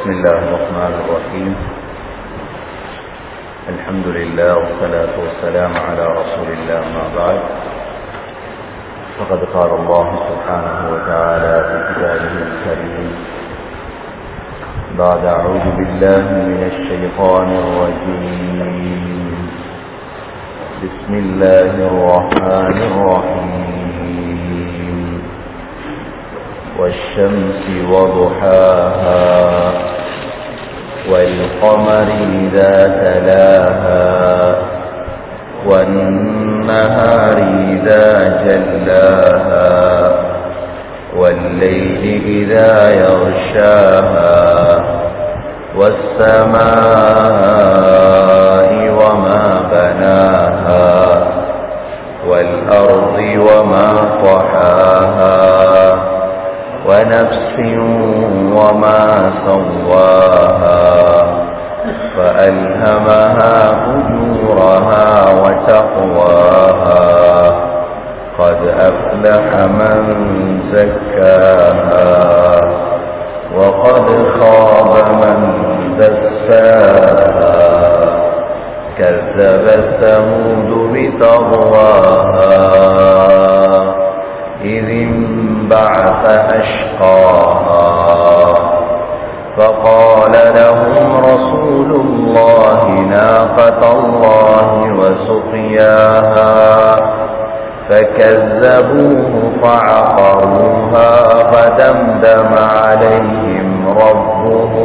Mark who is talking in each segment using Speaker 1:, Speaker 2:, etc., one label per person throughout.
Speaker 1: بسم الله الرحمن الرحيم الحمد لله والصلاة والسلام على رسول الله ما بعد فقد قال الله سبحانه وتعالى في كتابه الكريم بعد أعوذ بالله من الشيطان الرجيم بسم الله الرحمن الرحيم والشمس وضحاها والقمر إذا تلاها والنهار إذا جلاها والليل إذا يغشاها والسماء وما بناها والأرض وما طحاها ونفس وما سواها فألهمها فجورها وتقواها قد أفلح من زكاها وقد خاب من دساها كذبت ثمود بطغواها إذ انبعث أشقاها فقال لهم رسول الله ناقة الله وسقياها فكذبوه فعقروها فدمدم عليهم ربهم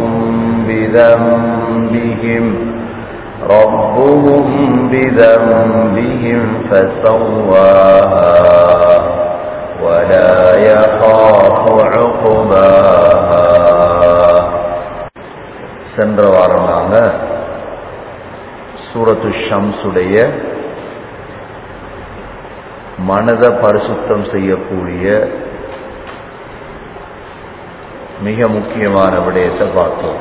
Speaker 1: بذنبهم ربهم بذنبهم فسواها ولا يخاف عقباها சென்ற வாரம் நாங்க சூரத்து ஷம்சுடைய மனதை பரிசுத்தம் செய்யக்கூடிய மிக முக்கியமான விடயத்தை பார்த்தோம்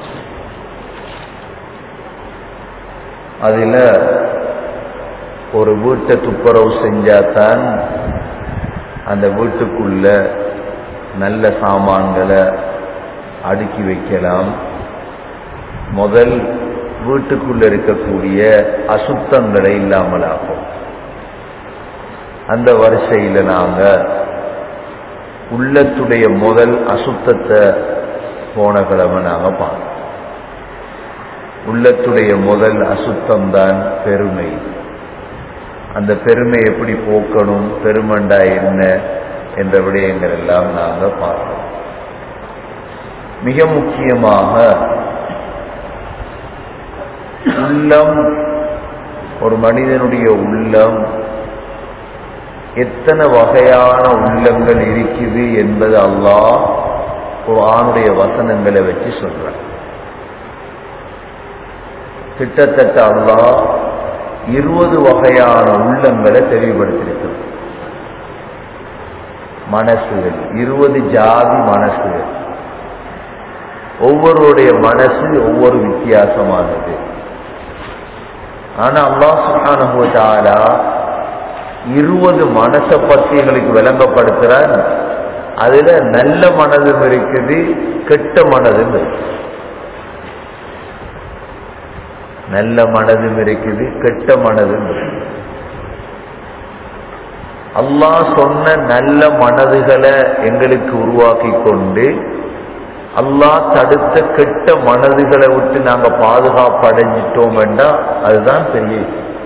Speaker 1: அதுல ஒரு வீட்டை துப்புரவு செஞ்சாதான் அந்த வீட்டுக்குள்ள நல்ல சாமான்களை அடுக்கி வைக்கலாம் முதல் வீட்டுக்குள்ள இருக்கக்கூடிய அசுத்தங்களை இல்லாமல் ஆகும் அந்த வரிசையில் நாங்க உள்ளத்துடைய முதல் அசுத்தத்தை போன கிழமை நாங்க பார்த்தோம் உள்ளத்துடைய முதல் அசுத்தம் தான் பெருமை அந்த பெருமை எப்படி போக்கணும் பெருமண்டா என்ன என்ற விடயங்கள் எல்லாம் நாங்க பார்த்தோம் மிக முக்கியமாக உள்ளம் ஒரு மனிதனுடைய உள்ளம் எத்தனை வகையான உள்ளங்கள் இருக்குது என்பது அல்லாஹ் குரானுடைய வசனங்களை வச்சு சொல்ற கிட்டத்தட்ட அல்லாஹ் இருபது வகையான உள்ளங்களை தெளிவுபடுத்தியிருக்கிறது மனசுகள் இருபது ஜாதி மனசுகள் ஒவ்வொருடைய மனசு ஒவ்வொரு வித்தியாசமானது ஆனா அல்லா சுகானுபவத்தாலா இருபது மனசை பத்தி எங்களுக்கு விளங்கப்படுத்துறார் அதுல நல்ல மனதும் இருக்குது கெட்ட மனதும் இருக்கு நல்ல மனதும் இருக்குது கெட்ட மனதும் இருக்குது அல்லாஹ் சொன்ன நல்ல மனதுகளை எங்களுக்கு உருவாக்கி கொண்டு அல்லாஹ் தடுத்த கெட்ட மனதுகளை விட்டு நாங்க பாதுகாப்பு அடைஞ்சிட்டோம் வேண்டாம் அதுதான் பெரிய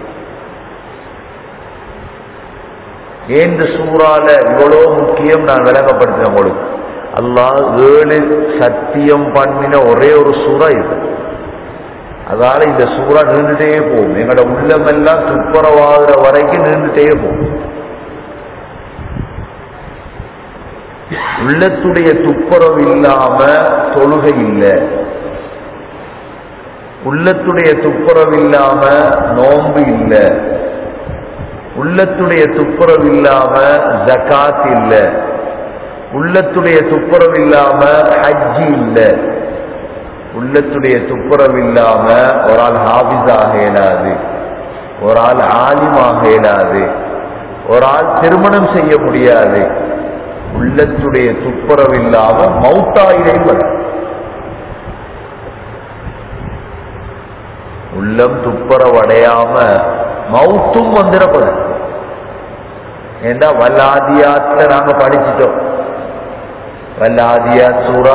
Speaker 1: ஏன் இந்த சூறால இவ்வளவு முக்கியம் நான் விளங்கப்படுத்தினேன் உங்களுக்கு அல்லாஹ் ஏழு சத்தியம் பண்ணின ஒரே ஒரு சூறா இது அதால இந்த சூறா நீண்டுட்டே போகும் எங்களோட உள்ளமெல்லாம் துப்புரவாகிற வரைக்கும் நீண்டுட்டே போகும் உள்ளத்துடைய துப்புரவு இல்லாம தொழுகை இல்லை உள்ளத்துடைய துப்புரவு இல்லாம நோன்பு இல்லை உள்ளத்துடைய துப்புரவு இல்லாம ஜகாத் இல்லை உள்ளத்துடைய துப்புரவு இல்லாம ஹஜ்ஜி இல்லை உள்ளத்துடைய துப்புரவு இல்லாம ஒரு ஆள் ஹாபிஸ் ஆக இயலாது ஒரு ஆள் ஆலிமாக இயலாது ஒரு ஆள் திருமணம் செய்ய முடியாது உள்ளத்துடைய துப்புரவு இல்லாம மௌத்தாயிரை வரும் உள்ளம் துப்புரவடையாம மௌத்தும் வந்துடக்கூடாது ஏண்டா வல்லாதியாத்துல நாங்க படிச்சிட்டோம் வல்லாதியாத் சூரா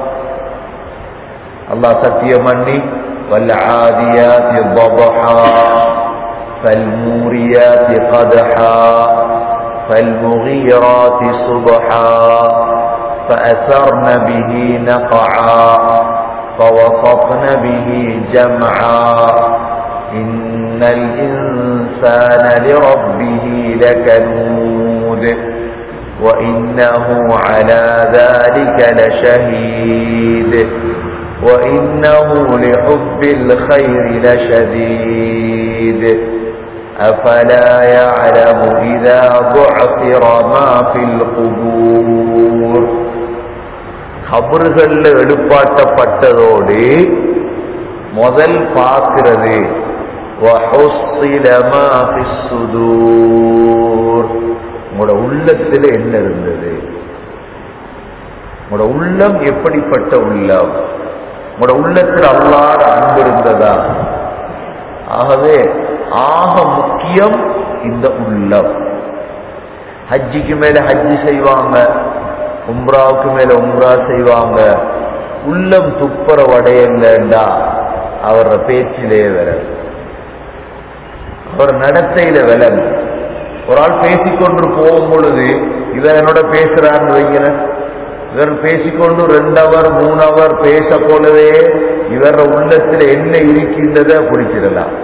Speaker 1: அல்லாஹ் சத்தியம் பண்ணி والعاديات ضبحا فالموريات قدحا فالمغيرات صبحا فأثرن به نقعا فوسطن به جمعا إن الإنسان لربه لكنود وإنه على ذلك لشهيد وإنه لحب الخير لشديد أفلا يعلم إذا بعثر ما في القبور கபறுகள்ல எழுப்பாட்டப்பட்டதோடு முதல் பார்க்கிறது وحصل ما في الصدور உங்களோட உள்ளத்துல என்ன இருந்தது உங்களோட உள்ளம் எப்படிப்பட்ட உள்ளம் உங்களோட உள்ளத்தில் அல்லாத அன்பு இருந்ததா ஆகவே ஆக முக்கியம் இந்த உள்ளம் ஹஜ்ஜிக்கு மேல ஹஜ்ஜி செய்வாங்க உம்ராவுக்கு மேல உம்ரா செய்வாங்க உள்ளம் துப்புரவடையலண்டா அவர பேச்சிலே விரல் அவர் நடத்தையில விலன் ஒரு ஆள் பேசிக்கொண்டு போகும் பொழுது இவர் என்னோட பேசுறாருன்னு வைக்கிறேன் இவர் பேசிக்கொண்டு ரெண்டு அவர் மூணு அவர் பேச போலவே இவர உள்ளத்தில் என்ன இருக்கின்றத பிடிச்சிடலாம்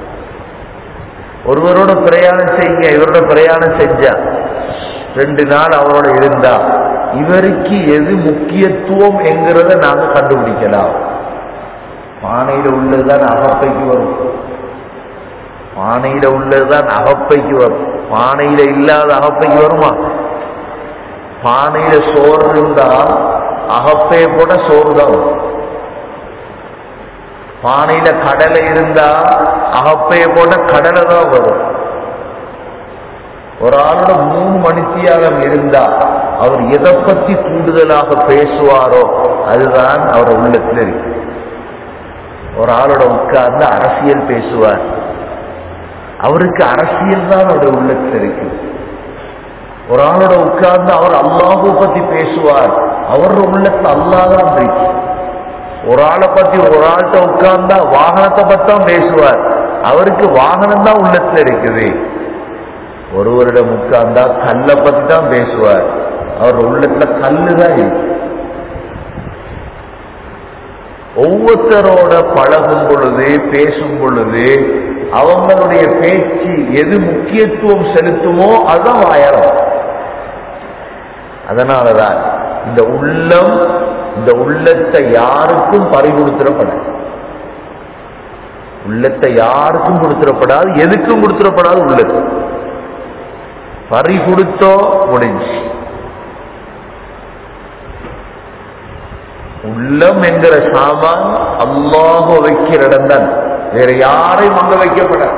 Speaker 1: ஒருவரோட பிரயாணம் செய்யுங்க இவரோட பிரயாணம் செஞ்சா ரெண்டு நாள் அவரோட இருந்தா இவருக்கு எது முக்கியத்துவம் என்கிறத நாங்க கண்டுபிடிக்கலாம் பானையில உள்ளதுதான் அகப்பைக்கு வரும் பானையில உள்ளதுதான் அகப்பைக்கு வரும் பானையில இல்லாத அகப்பைக்கு வருமா பானையில சோறு இருந்தா அகப்பைய போட சோறு தான் வரும். பானையில கடலை இருந்தா அகப்பைய போட்ட கடலை தான் வரும் ஒரு ஆளோட மூணு மணித்தியாலம் இருந்தா அவர் எதை பத்தி கூடுதலாக பேசுவாரோ அதுதான் அவர் உள்ளத்தில் இருக்கு ஒரு ஆளோட உட்கார்ந்து அரசியல் பேசுவார் அவருக்கு அரசியல் தான் அவருடைய உள்ளத்தில் இருக்கு ஒரு ஆளோட உட்கார்ந்து அவர் அல்லாஹு பத்தி பேசுவார் அவரோட உள்ளத்துல அல்லாதான் இருக்கு ஒரு ஆளை பத்தி ஒரு ஆள்கிட்ட உட்கார்ந்தா வாகனத்தை பத்தி தான் பேசுவார் அவருக்கு வாகனம் தான் உள்ளத்துல இருக்குது ஒருவரிடம் உட்கார்ந்தா கல்லை பத்தி தான் பேசுவார் அவர் உள்ளத்துல கல்லு தான் இருக்கு ஒவ்வொருத்தரோட பழகும் பொழுது பேசும் பொழுது அவங்களுடைய பேச்சு எது முக்கியத்துவம் செலுத்துமோ அதுதான் வாயரம் அதனாலதான் இந்த உள்ளம் இந்த உள்ளத்தை யாருக்கும் பறி கொடுத்துடப்படாது உள்ளத்தை யாருக்கும் கொடுத்துடப்படாது எதுக்கும் கொடுத்துடப்படாது உள்ளத்து பறி கொடுத்தோ முடிஞ்சு உள்ளம் என்கிற சாமான் அல்லாஹ் வைக்கிற இடம் தான் வேற யாரையும் அங்க வைக்கப்படாது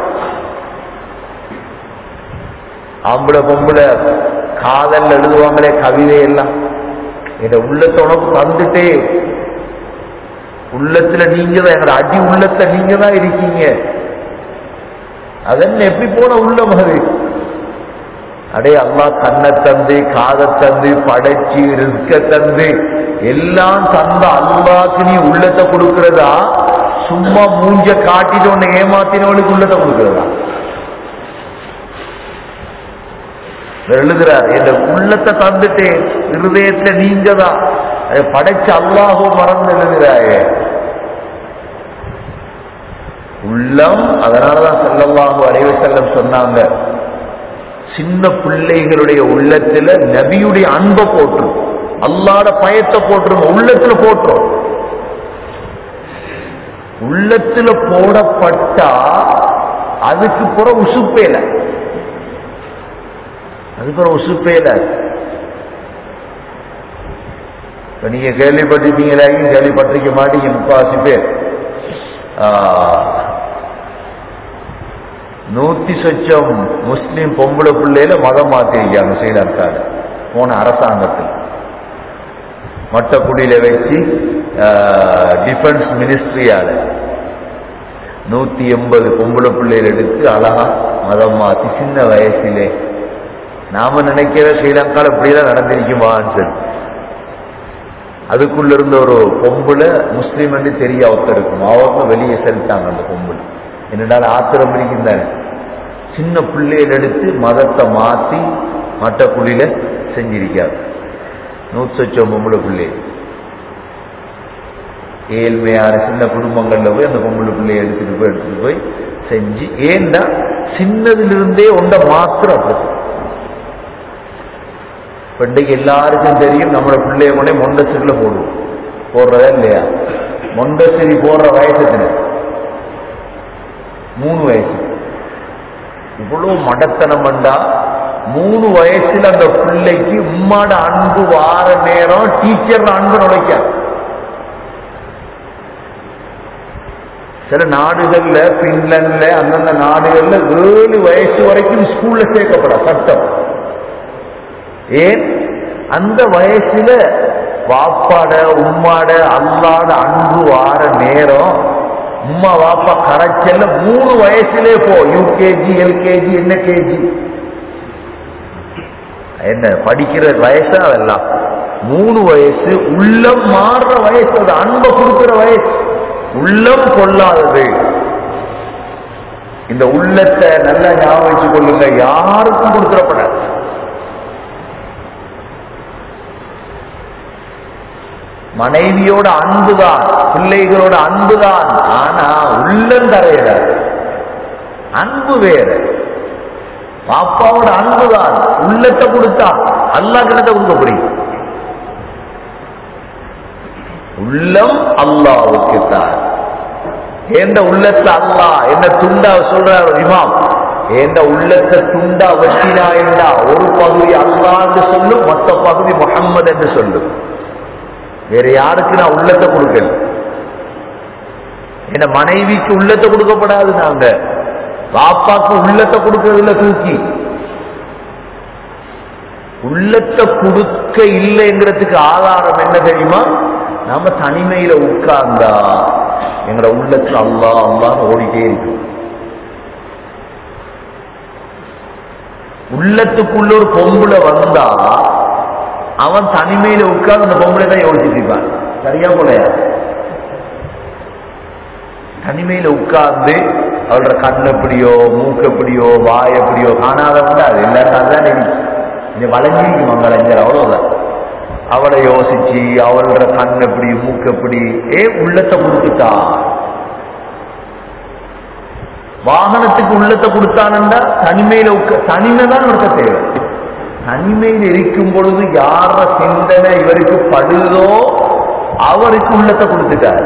Speaker 1: ஆம்பளை பொம்பளை காதல் எழுதுவாங்களே கவிதை எல்லாம் என் உள்ளத்தை உனக்கு தந்துட்டே உள்ளத்துல நீங்க தான் எங்களோட அடி உள்ளத்துல நீங்க தான் இருக்கீங்க அதென்ன எப்படி போன உள்ளம் அது அடே அல்லா கண்ணை தந்து காதை தந்து படைச்சு ரிஸ்க தந்து எல்லாம் தந்த அல்லாக்கு நீ உள்ளத்தை கொடுக்கிறதா சும்மா மூஞ்ச காட்டிட்டு உன்னை ஏமாத்தினவளுக்கு உள்ளத்தை கொடுக்கிறதா எழுதுறார் என்ற உள்ளத்தை தந்துட்டு இருதயத்துல நீங்க தான் அதை படைச்ச அல்லாஹோ மறந்து எழுதுறாயே உள்ளம் அதனாலதான் செல்லல்லாஹோ அறிவு செல்லம் சொன்னாங்க சின்ன பிள்ளைகளுடைய உள்ளத்துல நபியுடைய அன்பை போட்டுரும் அல்லாட பயத்தை போட்டுரும் உள்ளத்துல போட்டுரும் உள்ளத்துல போடப்பட்டா அதுக்கு புற உசுப்பேல அது புற உசுப்பேல இப்ப நீங்க கேள்விப்பட்டிருப்பீங்களாகி கேள்விப்பட்டிருக்க மாட்டீங்க முக்காவாசி பேர் நூத்தி சொச்சம் முஸ்லிம் பொம்பளை பிள்ளையில மதம் மாத்திருக்காங்க ஸ்ரீலங்கால போன அரசாங்கத்தில் மட்டக்குடியில வச்சு டிஃபென்ஸ் மினிஸ்ட்ரியால நூத்தி எண்பது பொம்பளை பிள்ளைகள் எடுத்து அழகா மதம் மாத்தி சின்ன வயசிலே நாம நினைக்கிற ஸ்ரீலங்கால இப்படியெல்லாம் நடந்திருக்குமான்னு சொல்லி அதுக்குள்ள இருந்த ஒரு பொம்புல முஸ்லீம் என்று தெரிய ஒருத்தர் இருக்கும் அவங்க வெளியே செலுத்தாங்க அந்த பொம்புல என்னடால் ஆத்திரம் இருக்கின்றாங்க சின்ன பிள்ளைகள் எடுத்து மதத்தை மாத்தி மட்ட புள்ளியில செஞ்சிருக்காரு நூற்றி சொச்சம் பொம்பளை பிள்ளை ஏழ்மையான சின்ன குடும்பங்கள்ல போய் அந்த பொம்பளை பிள்ளையை எடுத்துட்டு போய் எடுத்துட்டு போய் செஞ்சு ஏன்னா சின்னதிலிருந்தே ஒன்றை மாத்திரம் அப்படி இன்றைக்கு எல்லாருக்கும் தெரியும் நம்மளோட பிள்ளைய கொண்டே மொண்டசிரில போடுவோம் போடுறதா இல்லையா மொண்டசிரி போடுற வயசுக்கு மூணு வயசு இவ்வளவு மடத்தனம் வந்தா மூணு வயசுல அந்த பிள்ளைக்கு உம்மாட அன்பு வார நேரம் டீச்சர் அன்பு நுழைக்க சில நாடுகள்ல பின்லாந்துல அந்தந்த நாடுகள்ல ஏழு வயசு வரைக்கும் ஸ்கூல்ல சேர்க்கப்பட சட்டம் ஏன் அந்த வயசுல வாப்பாட உம்மாட அல்லாட அன்பு வார நேரம் உம்மா வாப்பா கரைச்சல்ல மூணு வயசுலே போ யூகேஜி எல்கேஜி என்ன கேஜி என்ன படிக்கிற வயசு அதெல்லாம் மூணு வயசு உள்ளம் மாறுற வயசு அது அன்பை கொடுக்கிற வயசு உள்ளம் கொள்ளாதது இந்த உள்ளத்தை நல்லா ஞாபகம் வச்சுக் கொள்ளுங்க யாருக்கும் கொடுத்துடப்படாது மனைவியோட அன்புதான் பிள்ளைகளோட அன்புதான் ஆனா உள்ளம் தரையில அன்பு வேற பாப்பாவோட அன்புதான் உள்ளத்தை கொடுத்தா அல்லா கிட்ட கொடுக்க முடியும் உள்ளம் அல்லாவுக்கு தான் எந்த உள்ளத்துல அல்லா என்ன துண்டா சொல்றாரு இமாம் எந்த உள்ளத்தை துண்டா வெட்டினா என்றா ஒரு பகுதி அல்லா என்று சொல்லும் மற்ற பகுதி முகம்மது என்று சொல்லும் வேற யாருக்கு நான் உள்ளத்தை கொடுக்கல என்ன மனைவிக்கு உள்ளத்தை கொடுக்கப்படாது நாங்க பாப்பாக்கு உள்ளத்தை கொடுக்கறதுல தூக்கி உள்ளத்தை கொடுக்க இல்லைங்கிறதுக்கு ஆதாரம் என்ன தெரியுமா நாம தனிமையில உட்கார்ந்தா எங்களோட உள்ளத்துல அல்லா அல்லான்னு ஓடிட்டே இருக்கு உள்ளத்துக்குள்ள ஒரு பொம்புல வந்தா அவன் தனிமையில உட்கார்ந்து அந்த பொம்பளை தான் யோசிச்சுட்டு இருப்பான் சரியா போலையா தனிமையில உட்கார்ந்து அவளோட கண் எப்படியோ மூக்கு எப்படியோ வாய் எப்படியோ காணாதவங்க அது எல்லாரும் அதுதான் இந்த வளைஞ்சிருக்கு மங்களஞ்சர் அவ்வளவுதான் அவளை யோசிச்சு அவளோட கண் எப்படி மூக்கு எப்படி ஏ உள்ளத்தை கொடுத்துட்டா வாகனத்துக்கு உள்ளத்தை கொடுத்தானண்டா தனிமையில உட்க தனிமை தான் நடத்த தேவை தனிமையில் இருக்கும் பொழுது யார சிந்தனை இவருக்கு படுதோ அவருக்கு உள்ளத்தை கொடுத்துட்டார்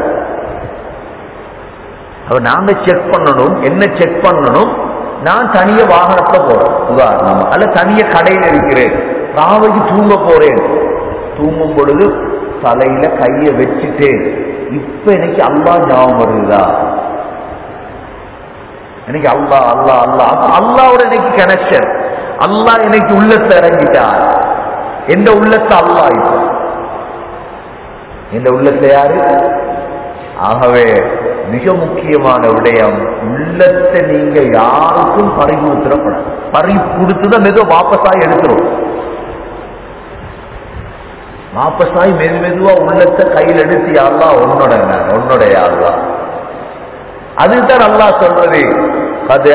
Speaker 1: அவர் நாங்க செக் பண்ணணும் என்ன செக் பண்ணணும் நான் தனிய வாகனத்துல போறேன் உதாரணமா அல்ல தனிய கடையில் இருக்கிறேன் ராவைக்கு தூங்க போறேன் தூங்கும் பொழுது தலையில கைய வச்சுட்டேன் இப்ப எனக்கு அல்லா ஞாபகம் வருதா எனக்கு அல்லா அல்லா அல்லா அப்ப அல்லாவோட எனக்கு கனெக்ஷன் அல்லாஹ் எனக்கு உள்ளத்தை இறங்கிட்டார் எந்த உள்ளத்தை அல்லா இப்போ இந்த உள்ளத்தை யாரு ஆகவே மிக முக்கியமான விடயம் உள்ளத்தை நீங்க யாருக்கும் பறி கொடுத்துடப்படாது பறி கொடுத்துதான் மெதுவா வாபஸாய் எடுத்துரும் வாபஸாய் மெது மெதுவா உள்ளத்தை கையில் எடுத்து யாருலா உன்னோட உன்னுடைய யாருலா அதுதான் அல்லா சொல்றது அது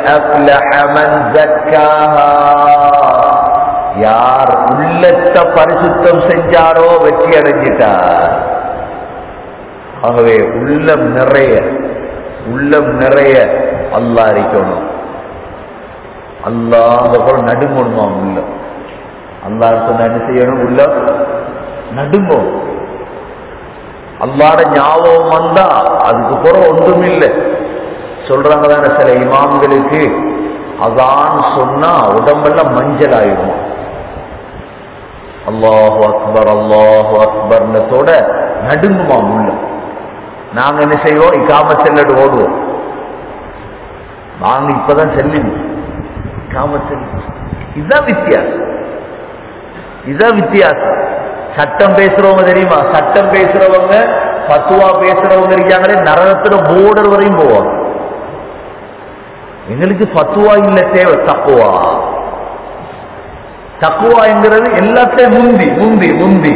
Speaker 1: யார் உள்ளத்தை பரிசுத்தம் செஞ்சாரோ வெற்றி அடைஞ்சிட்டார் ஆகவே உள்ளம் நிறைய உள்ளம் நிறைய அல்லா இருக்கணும் அல்லா அந்த போல நடுங்கணுமா உள்ளம் அல்லா சொன்ன என்ன செய்யணும் உள்ளம் நடுங்கும் அல்லாட ஞாபகம் வந்தா அதுக்கு புறம் ஒன்றும் இல்லை சொல்றாங்க தானே சில இமாம்களுக்கு அதான் சொன்னா உடம்பெல்லாம் மஞ்சள் ஆயிடும் அல்லாஹு அக்பர் அல்லாஹு அக்பர்னத்தோட நடுங்குமா உள்ள நாங்க என்ன செய்வோம் இக்காம செல்லட்டு ஓடுவோம் நாங்க இப்பதான் செல்லினோம் இக்காம செல்லும் இதுதான் வித்தியாசம் இதுதான் வித்தியாசம் சட்டம் பேசுறவங்க தெரியுமா சட்டம் பேசுறவங்க பத்துவா பேசுறவங்க இருக்காங்களே நரகத்துல போர்டர் வரையும் போவாங்க எங்களுக்கு ஃபத்துவா இல்ல தேவை தக்குவா தக்குவாங்கிறது எல்லாத்தையும் முந்தி முந்தி முந்தி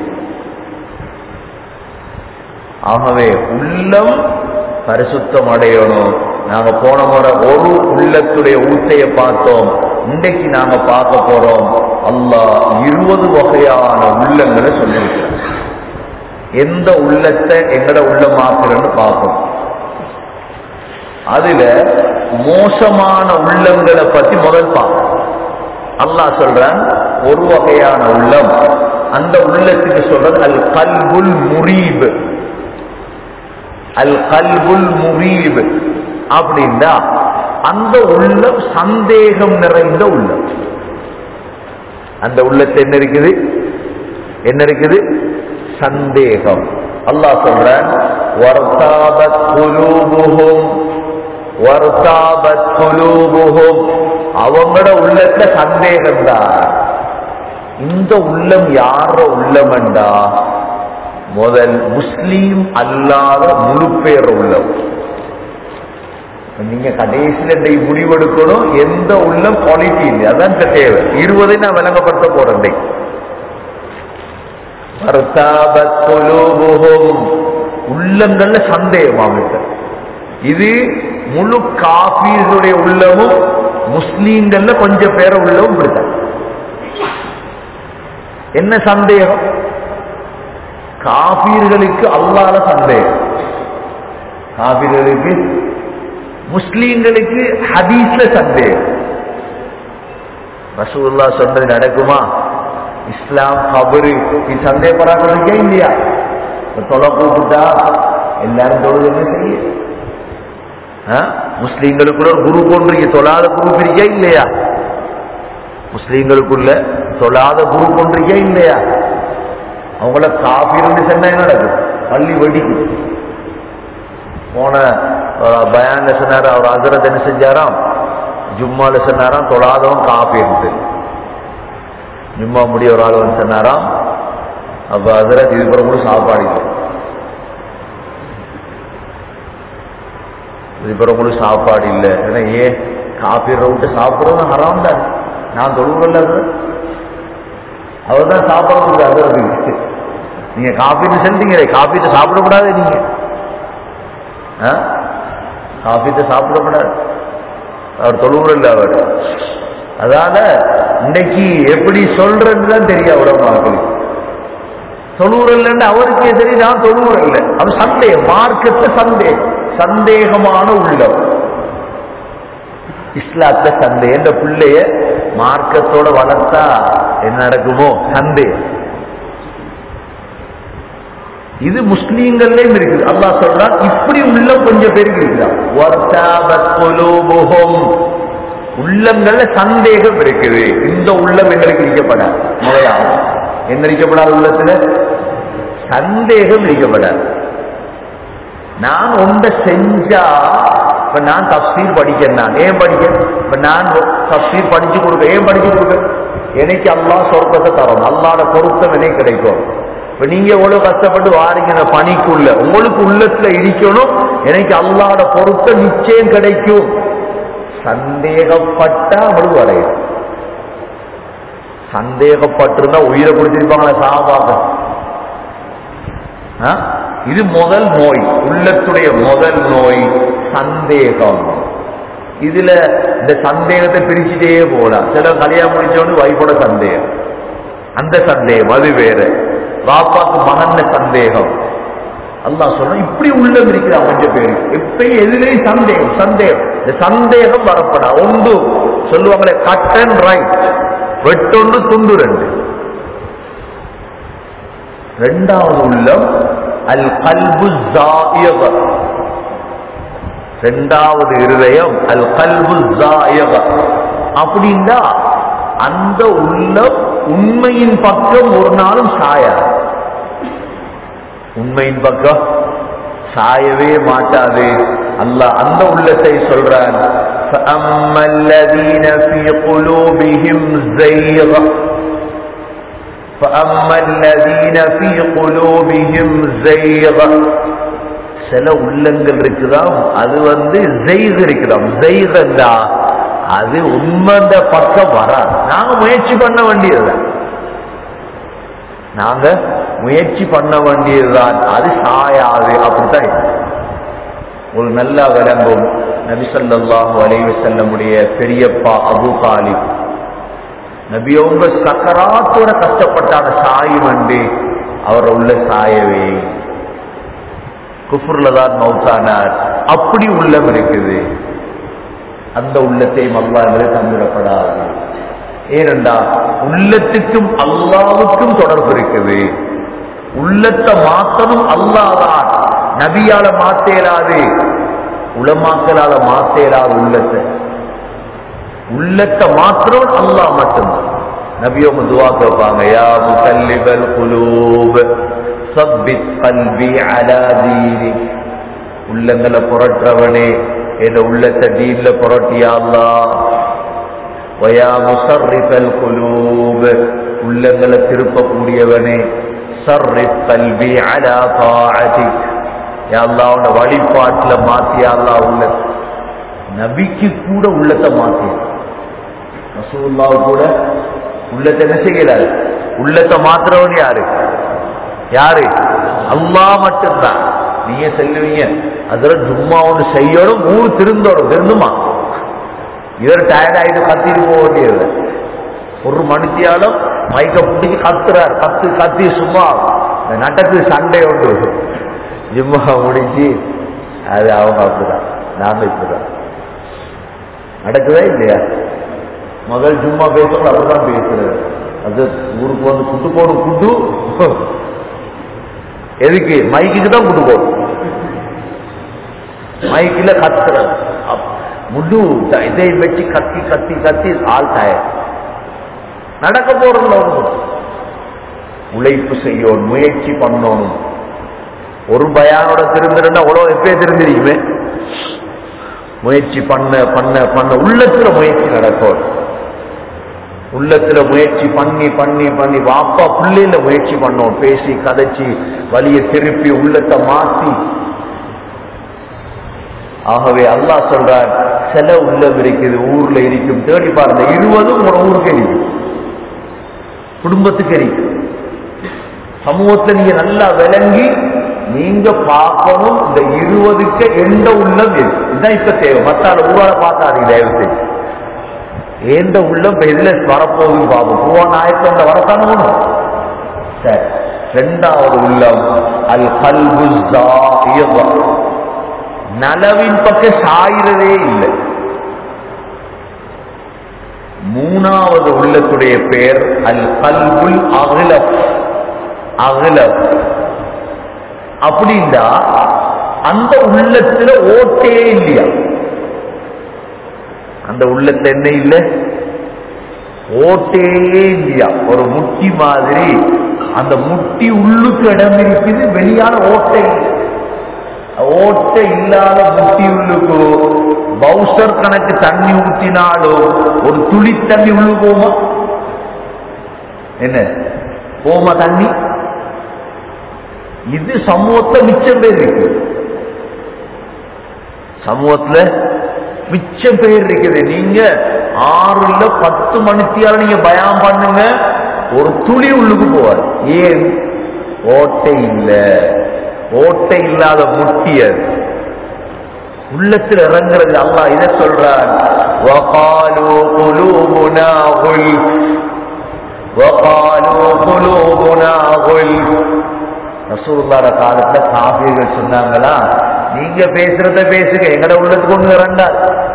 Speaker 1: ஆகவே உள்ளம் பரிசுத்தம் அடையணும் நாங்க போன முறை ஒரு உள்ளத்துடைய ஊத்தைய பார்த்தோம் இன்றைக்கு நாங்க பார்க்க போறோம் அல்லாஹ் இருபது வகையான உள்ளங்களை சொல்லியிருக்கிறார் எந்த உள்ளத்தை எங்கட உள்ளமாக்குறன்னு பார்ப்போம் அதுல மோசமான உள்ளங்களை பத்தி முதல் பார்ப்போம் அல்லாஹ் சொல்றான் ஒரு வகையான உள்ளம் அந்த உள்ளத்துக்கு சொல்றது அல் கல்புல் முரீப் அல் கல்புல் முரீப் அப்படின்னா அந்த உள்ளம் சந்தேகம் நிறைந்த உள்ளம் அந்த உள்ளத்தை என்ன இருக்குது என்ன இருக்குது சந்தேகம் அல்லாஹ் சொல்றான் வர்தாபத் குலூபுஹும் வர்தாபத் குலூபுஹும் அவங்களோட உள்ளத்துல சந்தேகம் தான் இந்த உள்ளம் யார உள்ளம்டா முதல் முஸ்லீம் அல்லாத முழு பேர் உள்ளம் நீங்க கடைசியில் இன்றைக்கு முடிவெடுக்கணும் எந்த உள்ளம் குவாலிட்டி இல்லை அதான் இந்த தேவை இருபதை நான் விளங்கப்படுத்த போறேன் இன்றைக்கு வர்தாபத் குலூபுஹும் உள்ளங்கள்ல சந்தேகம் அவங்களுக்கு இது முழு காபீர்களுடைய உள்ளமும் முஸ்லீம்கள்ல கொஞ்சம் பேர உள்ளவும் இப்படித்தான் என்ன சந்தேகம் காபீர்களுக்கு அல்லாத சந்தேகம் காபீர்களுக்கு முஸ்லீம்களுக்கு ஹதீஸ்ல சந்தேகம் ரசூல்லா சொன்னது நடக்குமா இஸ்லாம் கபரு இது சந்தேகப்படாத இல்லையா தொலை கூப்பிட்டா எல்லாரும் தொழுது என்ன செய்ய முஸ்லீம்களுக்குள்ள ஒரு குரு கொண்டு தொழாத குரு பிரிக்கா இல்லையா முஸ்லீம்களுக்குள்ள தொழாத குரு கொண்டிருக்கா இல்லையா அவங்கள காப்பீர்னு சொன்னா என்ன நடக்கும் பள்ளி வெடிக்கும் போன பயான்ல சொன்னார் அவர் அசரத் என்ன செஞ்சாராம் ஜும்மால சொன்னாராம் தொழாதவன் காப்பீர்னு ஜும்மா முடிய ஒரு ஆள் வந்து சொன்னாராம் அப்ப அசரத் இது கூட சாப்பாடு இல்லை இப்போ உங்களுக்கு சாப்பாடு இல்லை ஏன்னா ஏன் காப்பி விட்டு சாப்பிட்றது ஹராம் தான் நான் தொழுவல அவர் தான் சாப்பிட அது நீங்க காப்பீட்டு செல்றீங்களே காப்பீட்டு சாப்பிடக்கூடாது நீங்க காப்பீட்டு சாப்பிடக்கூடாது அவர் தொழுவுறல்ல அவர் அதால இன்னைக்கு எப்படி சொல்றதுன்னு தான் தெரியும் அவ்வளவு மக்களுக்கு தொழுவுறல்ல அவருக்கே தெரியும் நான் தொழுவுறல்ல அவர் சந்தேகம் மார்க்கத்தை சந்தேகம் சந்தேகமான உள்ளம் இஸ்லாத்துல சந்தேகம் இந்த பிள்ளைய மார்க்கத்தோட வளர்த்தா என்ன நடக்குமோ சந்தேகம் இது முஸ்லீம்கள்லயும் இருக்குது அல்லாஹ் சொல்றான் இப்படி உள்ள கொஞ்சம் பேருக்கு இருக்குதான் உள்ளங்கள்ல சந்தேகம் இருக்குது இந்த உள்ளம் எங்களுக்கு இருக்கப்படாது முறையாகும் என்ன இருக்கப்படாத உள்ளத்துல சந்தேகம் இருக்கப்படாது நான் ஒன்றை செஞ்சா இப்ப நான் தப்சீர் படிக்கிறேன் நான் ஏன் படிக்க இப்ப நான் தப்சீர் படிச்சு கொடுக்க ஏன் படிச்சு கொடுக்க எனக்கு அல்லா சொர்க்கத்தை தரணும் அல்லாட பொருத்தம் எனக்கு கிடைக்கும் இப்ப நீங்க எவ்வளவு கஷ்டப்பட்டு வாரீங்க இந்த பணிக்குள்ள உங்களுக்கு உள்ளத்துல இடிக்கணும் எனக்கு அல்லாட பொருத்தம் நிச்சயம் கிடைக்கும் சந்தேகப்பட்டா அவளுக்கு வரையும் சந்தேகப்பட்டிருந்தா உயிரை பிடிச்சிருப்பாங்களா சாபாக இது முதல் நோய் உள்ளத்துடைய முதல் நோய் சந்தேகம் இதுல இந்த சந்தேகத்தை பிரிச்சுட்டே போலாம் சில கல்யாணம் முடிச்சவனு வைஃபோட சந்தேகம் அந்த சந்தேகம் அது வேற பாப்பாக்கு மகன்ல சந்தேகம் அல்லா சொல்ற இப்படி உள்ளம் இருக்கிறா கொஞ்சம் பேரு எப்பயும் எதுலையும் சந்தேகம் சந்தேகம் இந்த சந்தேகம் வரப்படா ஒன்று சொல்லுவாங்களே கட் அண்ட் ரைட் வெட்டொன்று துண்டு ரெண்டு ரெண்டாவது உள்ளம் அல் கல்பு ரெண்டாவது இருதயம் அல் கல்பு அப்படின்னா அந்த உள்ளம் உண்மையின் பக்கம் ஒரு நாளும் சாயாது உண்மையின் பக்கம் சாயவே மாட்டாது அல்லாஹ் அந்த உள்ளத்தை சொல்றான் فأما الذين في قلوبهم زيغ فأما الذين في قلوبهم زيغ சில உள்ளங்கள் இருக்குதாம் அது வந்து ஜெய்து இருக்குதாம் ஜெய்தா அது உண்மைந்த பக்கம் வராது நாங்க முயற்சி பண்ண வேண்டியதுதான் நாங்க முயற்சி பண்ண வேண்டியதுதான் அது சாயாது அப்படித்தான் இருக்கு. ஒரு நல்ல விளங்கும் நபிசல்லாஹு அலைஹி செல்லமுடைய பெரியப்பா அபு தாலிப் நபியவங்க சக்கராத்தோட கஷ்டப்பட்டாங்க சாயும் அண்டு அவர் உள்ள சாயவே குஃபுர்ல தான் மௌத்தானார் அப்படி உள்ளம் இருக்குது அந்த உள்ளத்தையும் அல்லாஹ் தந்துடப்படாது ஏனென்றா உள்ளத்துக்கும் அல்லாவுக்கும் தொடர்பு இருக்குது உள்ளத்தை மாத்தனும் அல்லாதான் நபியால மாத்தேராது உலமாக்களால மாத்தேராது உள்ளத்தை உள்ளத்தை மாத்திரம் அல்லாஹ் மட்டும்தான் நபியோங்க துவா கேட்பாங்க யா முகல்லிபல் குலூப் சப்பித் கல்வி அலா தீனிக் உள்ளங்களை புரட்டுறவனே என் உள்ளத்தை தீன்ல புரட்டியா அல்லாஹ் வயா முசர்ரிஃபல் குலூப் உள்ளங்களை திருப்பக்கூடியவனே சர்ரிஃப் கல்வி அலா தாஅதிக் யா அல்லாஹ் உன்னை வழிபாட்டுல மாத்தியா அல்லாஹ் உள்ள நபிக்கு கூட உள்ளத்தை மாத்தி ரசூலுல்லாஹ் கூட உள்ளத்தை என்ன செய்கிறாரு உள்ளத்தை மாத்துறவன் யாரு யாரு அல்லாஹ் மட்டும்தான் நீங்க செல்லுவீங்க அதுல ஜும்மா ஒன்று செய்யணும் மூணு திருந்தோடும் திருந்துமா இவர் டயர்ட் ஆயிட்டு கத்திட்டு போக வேண்டியது ஒரு மனுஷியாலும் மைக்க பிடிச்சி கத்துறார் கத்து கத்தி சும்மா இந்த நட்டத்து சண்டை உண்டு ஜும்மா முடிஞ்சு அது அவங்க அப்படிதான் நாம இப்படிதான் நடக்குதா இல்லையா முதல் ஜும்மா பேசுறது அப்படிதான் பேசுறது அது ஊருக்கு வந்து குட்டு போடும் குட்டு எதுக்கு மைக்குக்கு தான் குட்டு போடும் மைக்கில் கத்துறது அப்- முழு த- இதை வச்சு கத்தி கத்தி கத்தி ஆள் டயர் நடக்க போறதுல ஒண்ணும் உழைப்பு செய்யணும் முயற்சி பண்ணணும் ஒரு பயானோட திருந்திருந்தா உலகம் எப்பயே திருந்திருக்குமே முயற்சி பண்ண பண்ண பண்ண உள்ளத்துல முயற்சி நடக்கும் உள்ளத்துல முயற்சி பண்ணி பண்ணி பண்ணி வாப்பா பிள்ளைல முயற்சி பண்ணோம் பேசி கதைச்சு வலிய திருப்பி உள்ளத்தை மாத்தி ஆகவே அல்லாஹ் சொல்றார் சில உள்ளம் இருக்குது ஊர்ல இருக்கும் தேடி பாருங்க இருபதும் ஒரு ஊருக்கு இருக்கும் குடும்பத்துக்கு இருக்கும் சமூகத்துல நீங்க நல்லா விளங்கி நீங்க பார்க்கணும் இந்த இருபதுக்கு எந்த உள்ளம் இருக்கு இதுதான் இப்ப தேவை மத்தால ஊரால பார்த்தாதீங்க தயவு செய்து எந்த உள்ளம் இப்ப எதுல வரப்போகுதுன்னு பார்ப்போம் பூவான ஆயத்தம் வரத்தானு சரி ரெண்டாவது உள்ளம் அல் கல்பு ஜாயித். நலவின் பக்கம் சாயிறதே இல்லை மூணாவது உள்ளத்துடைய பெயர் அல் கல்புல் அகலப் அகலப் அப்படின்னா அந்த உள்ளத்துல ஓட்டே இல்லையா அந்த உள்ளத்துல என்ன இல்லை ஓட்டே இல்லையா ஒரு முட்டி மாதிரி அந்த முட்டி உள்ளுக்கு இடம் இருக்குது வெளியான ஓட்டை இல்லை ஓட்டை இல்லாத முட்டி உள்ளுக்கு பவுசர் கணக்கு தண்ணி ஊற்றினாலும் ஒரு துளி தண்ணி உள்ளு போமா என்ன போமா தண்ணி இது சமூகத்துல மிச்சம் பேர் இருக்கு சமூகத்துல மிச்சம் பேர் இருக்குது நீங்க ஆறுல பத்து மணித்தியால நீங்க பயம் பண்ணுங்க ஒரு துளி உள்ளுக்கு போவார் ஏன் ஓட்டை இல்ல ஓட்டை இல்லாத முட்டி அது உள்ளத்தில் இறங்குறது அல்லாஹ் இதை சொல்றான் وقالوا قلوبنا غلف وقالوا قلوبنا غلف ரசூலுல்லாஹ் காலத்துல காபிர்கள் சொன்னாங்களா நீங்க பேசுறத பேசுங்க எங்கட உள்ளத்துக்கு ஒண்ணு இறண்டா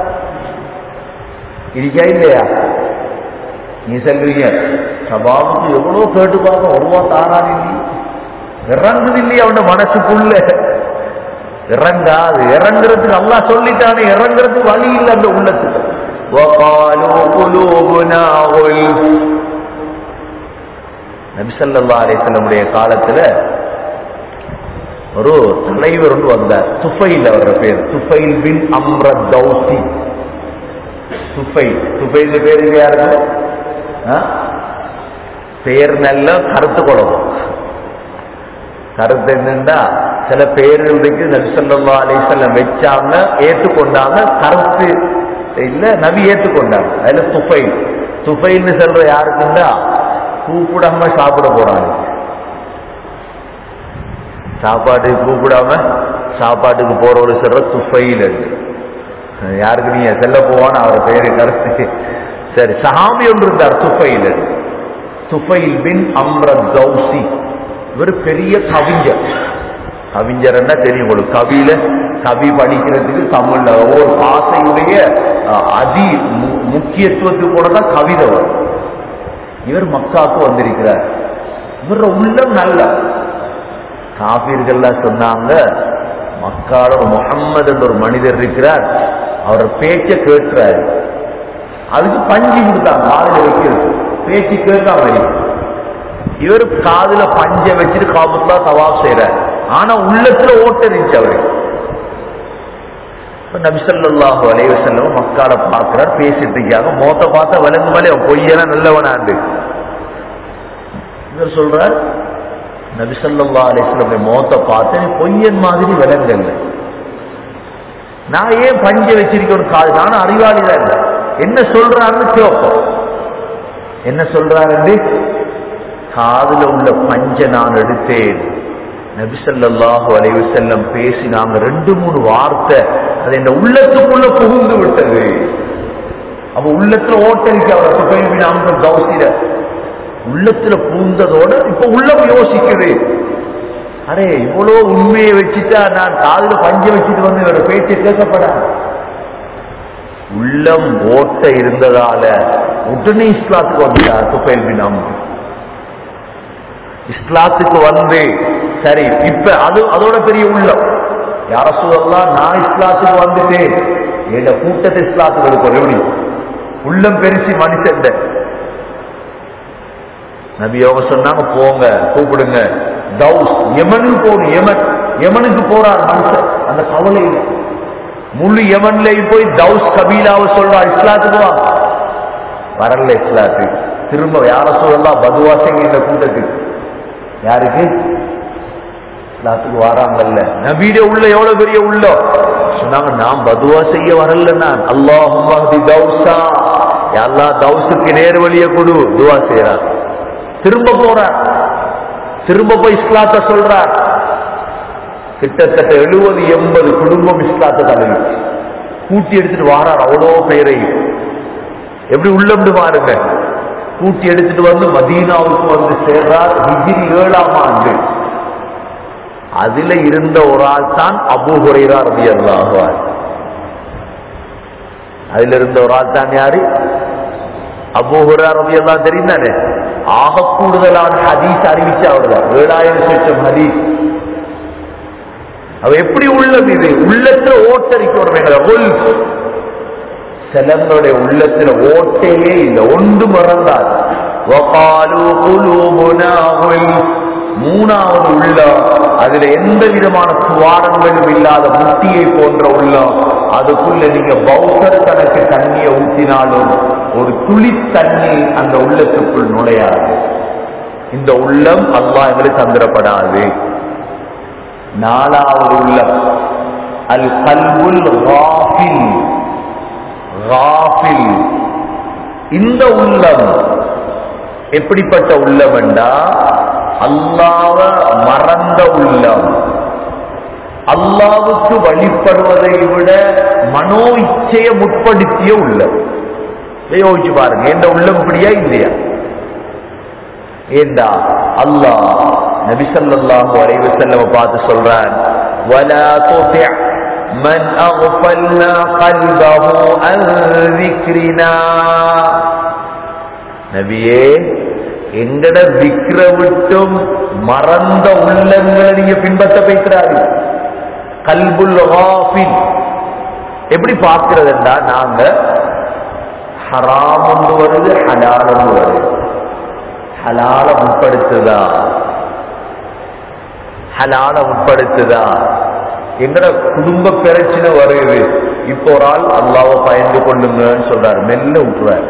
Speaker 1: இருக்கா இல்லையா நீ சொல்லுவீங்க சபாவுக்கு எவ்வளவு கேட்டு பார்க்க ஒருவா தாராது இல்லையே இறங்குது இல்லையா அவன மனசுக்குள்ள இறங்காது இறங்குறதுக்கு அல்லாஹ் சொல்லிட்டானே இறங்குறதுக்கு வழி இல்லை அந்த உள்ளத்துக்கு وقالوا قلوبنا غلف நபிசல்லா அலிசல்லமுடைய காலத்துல ஒரு தலைவர் ஒன்று வந்தார் துஃபைல் அவர பேர் துஃபைல் பின் அம்ர தௌசி துஃபைல் துஃபைல் பேர் யாருக்கு ஆ? பேர் நல்ல கருத்து குழம்பு கருத்து என்னண்டா சில பேர்களுக்கு நபிசல்லா அலிசல்லம் வச்சாங்க ஏற்றுக்கொண்டாங்க கருத்து இல்ல நபி ஏற்றுக்கொண்டாங்க அதுல துஃபை துஃபைன்னு சொல்ற யாருக்குண்டா கூப்பிடாம சாப்பிட போறாங்க சாப்பாட்டுக்கு கூப்பிடாம சாப்பாட்டுக்கு போறவரு சொல்ற துஃபைல் யாருக்கு நீங்க செல்ல போவான்னு அவர் பேரு கருத்து சரி சஹாபி ஒன்று இருந்தார் துஃபைல் துஃபைல் பின் அம்ரத் கௌசி இவர் பெரிய கவிஞர் கவிஞர்னா தெரியும் உங்களுக்கு கவியில கவி படிக்கிறதுக்கு தமிழ்ல ஒவ்வொரு பாசையுடைய அஹ், அதி மு- முக்கியத்துவத்துக்கு கூட தான் கவிதை வரும் இவர் மக்காவுக்கு வந்திருக்கிறார் இவர உள்ளம் நல்ல காபீர்கள்லாம் சொன்னாங்க மக்கால ஒரு முகம்மது என்ற ஒரு மனிதர் இருக்கிறார் அவர் பேச்ச கேட்கிறாரு அதுக்கு பஞ்சு கொடுத்தாங்க காலில் வைக்கிறது பேச்சு கேட்காம இருக்கு. இவர் காதுல பஞ்ச வச்சுட்டு காபுல்லா தவாப் செய்யறார் ஆனா உள்ளத்துல ஓட்ட இருந்துச்சு அவரு இப்ப நபிசல்லாஹு அலைவ செல்லம் மக்கால பார்க்கிறார் பேசிட்டு இருக்காங்க மோத்த பார்த்தா விலங்கு மேலே அவன் பொய்யெல்லாம் நல்லவனாண்டு இவர் சொல்றார் நபிசல்லா அலிஸ்லமுடைய மோத்த பார்த்து நீ பொய்யன் மாதிரி விலங்கல்ல நான் ஏன் பஞ்ச வச்சிருக்கேன் காது நானும் அறிவாளி தான் இல்லை என்ன சொல்றாருன்னு கேட்போம் என்ன சொல்றாரு காதுல உள்ள பஞ்ச நான் எடுத்தேன் நபிசல்லாஹு அலைவு செல்லம் பேசி நாங்க ரெண்டு மூணு வார்த்தை அது என் உள்ளத்துக்குள்ள புகுந்து விட்டது அப்ப உள்ளத்துல ஓட்டரிக்க அவரை சுபைபின் அம்சம் கௌசில உள்ளத்துல புகுந்ததோட இப்ப உள்ளம் யோசிக்குது அரே இவ்வளவு உண்மையை வச்சுட்டா நான் காதுல பஞ்ச வச்சுட்டு வந்து இவரோட பேச்சை கேட்கப்படாது உள்ளம் ஓட்ட இருந்ததால உடனே இஸ்லாத்துக்கு வந்துட்டார் துபைல் பின் அம்ரு இஸ்லாத்துக்கு வந்து சரி இப்ப அது அதோட பெரிய உள்ளம் யார சொல்லலாம் நான் இஸ்லாத்துக்கு வந்துட்டேன் என் கூட்டத்தை இஸ்லாத்துக்கு எடுக்கும் எப்படி உள்ளம் பெருசி மனுஷன் நபி அவங்க சொன்னாங்க போங்க கூப்பிடுங்க தௌஸ் யமனுக்கு போகணும் யமன் யமனுக்கு போறார் மனுஷன் அந்த கவலையில முழு யமன்லயும் போய் தௌஸ் கபீலாவை சொல்றார் இஸ்லாத்துக்கு வா வரல இஸ்லாத்துக்கு திரும்ப யார சொல்லலாம் பதுவாசங்க இந்த கூட்டத்துக்கு யாருக்கு இஸ்லாத்துக்கு வாராங்கல்ல நபீட உள்ள எவ்வளவு பெரிய உள்ளம் சொன்னாங்க நான் பதுவா செய்ய வரல நான் அல்லாஹ் தௌசா எல்லா தௌசுக்கு நேர் வழிய கொடு துவா செய்யறார் திரும்ப போறார் திரும்ப போய் இஸ்லாத்த சொல்றார் கிட்டத்தட்ட எழுபது எண்பது குடும்பம் இஸ்லாத்தை தலைவிச்சு கூட்டி எடுத்துட்டு வாரார் அவ்வளோ பேரையும் எப்படி உள்ளம்னு பாருங்க கூட்டி எடுத்துட்டு வந்து மதீனாவுக்கு வந்து சேர்றார் ஹிஜிரி ஏழாம் ஆண்டு அதுல இருந்த ஒரு ஆள் தான் அபு ஹுரைரா ரதி அல்லாஹுவார் அதுல இருந்த ஒரு ஆள் தான் யாரு அபு ஹுரா ரதி எல்லாம் தெரியும் தானே ஆக கூடுதலான ஹதீஸ் அறிவிச்சு அவர்தான் ஏழாயிரம் லட்சம் ஹதீஸ் அவ எப்படி உள்ளது இது உள்ளத்துல ஓட்டரிக்கணும் எங்களை சிலங்களுடைய உள்ளத்துல ஓட்டையே இல்லை ஒன்று மறந்தார் وَقَالُوا قُلُوبُنَا غُلْفٌ. மூணாவது உள்ளம் அதுல எந்த விதமான துவாரங்களும் இல்லாத முட்டியை போன்ற உள்ளம் அதுக்குள்ள நீங்க பௌத்தர் கணக்கு தண்ணியை ஊற்றினாலும் ஒரு துளி தண்ணி அந்த உள்ளத்துக்குள் நுழையாது இந்த உள்ளம் அல்லாஹ் எங்களுக்கு தந்திரப்படாது நாலாவது உள்ளம் அல் கல்புல் காஃபில் காஃபில் இந்த உள்ளம் எப்படிப்பட்ட உள்ளம் என்றா அல்லாவ மறந்த உள்ளம் அல்லாவுக்கு வழிபடுவதை விட மனோ இச்சையை முற்படுத்திய உள்ளம் இதை யோசிச்சு பாருங்க எந்த உள்ளம் இப்படியா இல்லையா ஏண்டா அல்லாஹ் நபி ஸல்லல்லாஹு அலைஹி வஸல்லம் பார்த்து சொல்றான் ولا تطع من أغفلنا قلبه عن ذكرنا நபியே எங்கட விக்கிர விட்டும் மறந்த உள்ளங்களை நீங்க பின்பற்ற பேசுறாரு கல்புல் ஹாஃபில் எப்படி பார்க்கிறதுண்டா நாங்க ஹராம் ஒன்று வருது ஹலால் ஒன்று வருது ஹலால முற்படுத்துதா ஹலால முற்படுத்துதா எங்கட குடும்ப பிரச்சனை வருது இப்போ ஒரு ஆள் அல்லாவை பயந்து கொள்ளுங்கன்னு சொல்றாரு மெல்ல விட்டுறாரு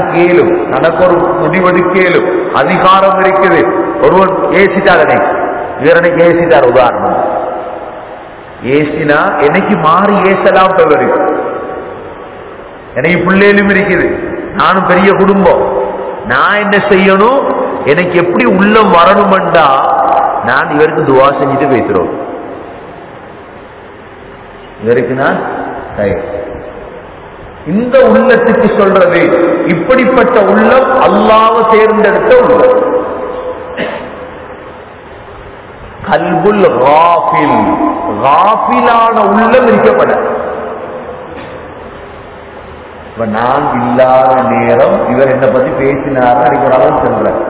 Speaker 1: தனக்கேலும் தனக்கு ஒரு முடிவெடுக்கேலும் அதிகாரம் இருக்குது ஒருவன் ஏசிட்டாலே இவர் எனக்கு ஏசிட்டார் உதாரணம் ஏசினா எனக்கு மாறி ஏசலாம் பெவரு எனக்கு பிள்ளைகளும் இருக்குது நானும் பெரிய குடும்பம் நான் என்ன செய்யணும் எனக்கு எப்படி உள்ளம் வரணுமெண்டா நான் இவருக்கு துவா செஞ்சுட்டு வைக்கிறோம் இவருக்கு நான் தயார் இந்த உள்ளத்துக்கு சொல்றது இப்படிப்பட்ட உள்ளம் அல்லாவ தேர்ந்தெடுத்த உள்ளம் கல்புல் ராஃபில் ராஃபிலான உள்ளம் இருக்கப்பட இப்ப நான் இல்லாத நேரம் இவர் என்ன பத்தி பேசினார் அடிக்கிறாலும் சொல்றேன்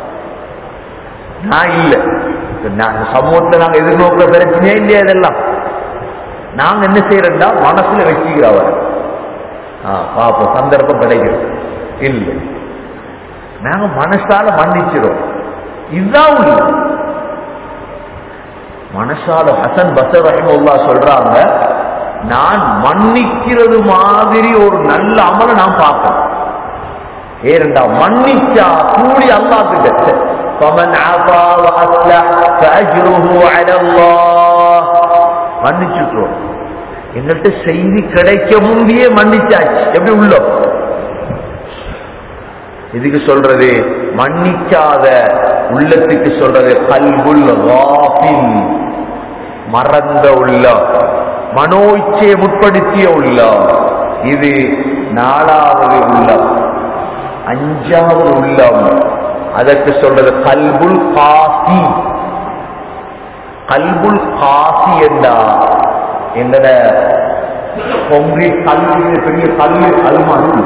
Speaker 1: நான் இல்ல நான் சமூகத்துல நாங்க எதிர்நோக்கிற பிரச்சனையே இல்லையா இதெல்லாம் நாங்க என்ன செய்யறோம்னா மனசுல வச்சுக்கிறவர் பாப்போம் சந்தர்ப்பம் கிடைக்கிறது இல்லை நாங்க மனசால மன்னிச்சிடும் இதுதான் உள்ள மனசால ஹசன் பசர் ரஹிமுல்லா சொல்றாங்க நான் மன்னிக்கிறது மாதிரி ஒரு நல்ல அமலை நான் பார்ப்பேன் ஏனென்றா மன்னிச்சா கூலி அல்லா கிட்ட فمن عفا واصلح فاجره على الله மன்னிச்சுட்டோம் எங்கள்கிட்ட செய்தி கிடைக்க முந்தையே மன்னிச்சாச்சு எப்படி உள்ளோம் இதுக்கு சொல்றது மன்னிக்காத உள்ளத்துக்கு சொல்றது கல்புல் ராஃபில் மறந்த உள்ளம் மனோ இச்சையை முற்படுத்திய உள்ளம் இது நாலாவது உள்ளம் அஞ்சாவது உள்ளம் அதற்கு சொல்றது கல்புல் காசி கல்புல் காசி என்றா எங்கட கொங்கிரீட் கல்லு பெரிய கல்லு அது மாதிரி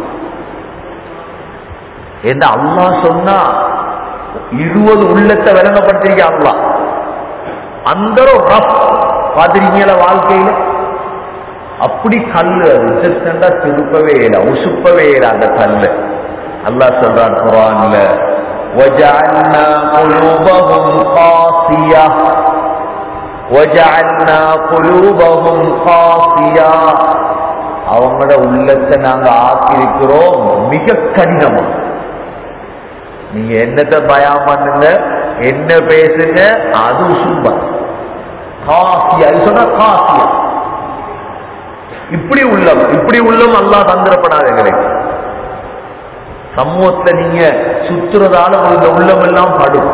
Speaker 1: என்ன அல்லா சொன்னா இருபது உள்ளத்தை விளங்கப்படுத்திருக்க அல்லா அந்த ரஃப் பாத்திருக்கீங்களா வாழ்க்கையில அப்படி கல்லு அது இசத்தண்டா திருப்பவே இல்லை உசுப்பவே இல்லை அந்த கல்லு அல்லாஹ் சொல்றான் குரான்ல وجعلنا قلوبهم قاسية وجعلنا قلوبهم قاسية அவங்களோட உள்ளத்தை நாங்க ஆக்கியிருக்கிறோம் மிக கடினமா நீங்க என்னத்தை பயம் பண்ணுங்க என்ன பேசுங்க அது சும்மா காசியா இது சொன்னா காசியா இப்படி உள்ளம் இப்படி உள்ளம் அல்லா தந்திரப்படாது எங்களுக்கு சமூகத்துல நீங்க சுத்துறதால உங்களுக்கு உள்ளம் எல்லாம் படும்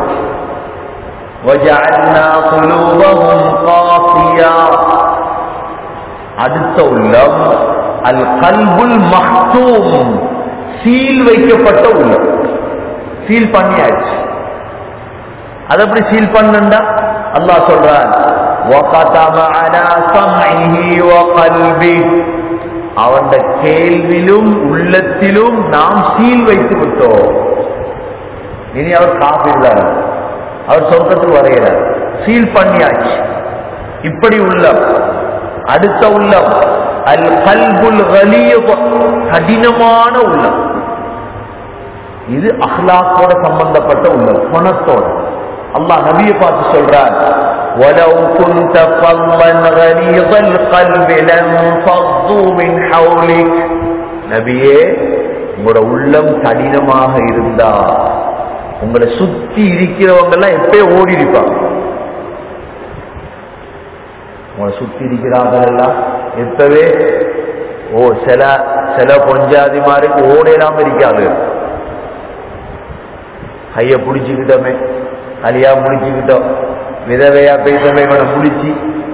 Speaker 1: وجعلنا قلوبهم قاسيا அடுத்த உள்ளம் அல் கல்புல் மஹ்தூம் சீல் வைக்கப்பட்ட உள்ளம் சீல் பண்ணியாச்சு அது எப்படி சீல் பண்ணா அல்லாஹ் சொல்றான் وَخَتَمَ عَلَى سَمْعِهِ وَقَلْبِهِ அவன் கேள்விலும் உள்ளத்திலும் நாம் சீல் வைத்து விட்டோம் இனி அவர் காப்பிடுறார் அவர் சொர்க்கத்துக்கு வரைகிறார் சீல் பண்ணியாச்சு இப்படி உள்ளம் அடுத்த உள்ளம் அல் கல்புல் கடினமான உள்ளம் இது அஹ்லாக்கோட சம்பந்தப்பட்ட உள்ளம் குணத்தோட அல்லாஹ் நபியை பார்த்து சொல்றார் ولو كنت فظا غليظ القلب لانفضوا من حولك நபியே உங்களோட உள்ளம் கடினமாக இருந்தா உங்களை சுத்தி இருக்கிறவங்க எல்லாம் எப்பயே ஓடி இருப்பாங்க உங்களை சுத்தி இருக்கிறாங்க எல்லாம் எப்பவே ஓ சில சில பொஞ்சாதி மாதிரி ஓடையெல்லாம் இருக்காது கைய பிடிச்சுக்கிட்டோமே கலியா முடிச்சுக்கிட்டோம் விதவையா பேசவே இவனை முடிச்சு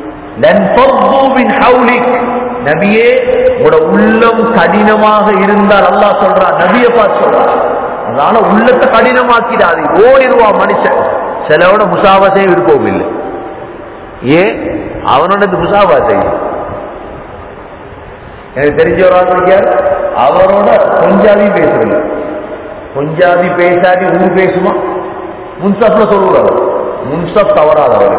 Speaker 1: நபியே உங்களோட உள்ளம் கடினமாக இருந்தால் அல்லாஹ் சொல்றான் நபிய பார்த்து சொல்றான் அதனால உள்ளத்தை கடினமாக்கிடாது ஓடிடுவா மனுஷன் சிலவோட முசாபாசே விருப்பம் இல்லை ஏன் அவனோட முசாபாசை எனக்கு தெரிஞ்ச ஒரு ஆள் இருக்கார் அவரோட கொஞ்சாதி பேசுறது கொஞ்சாதி பேசாதி ஊர் பேசுமா முன்சப்ல சொல்லுவார் முன்சப் தவறாது அவரு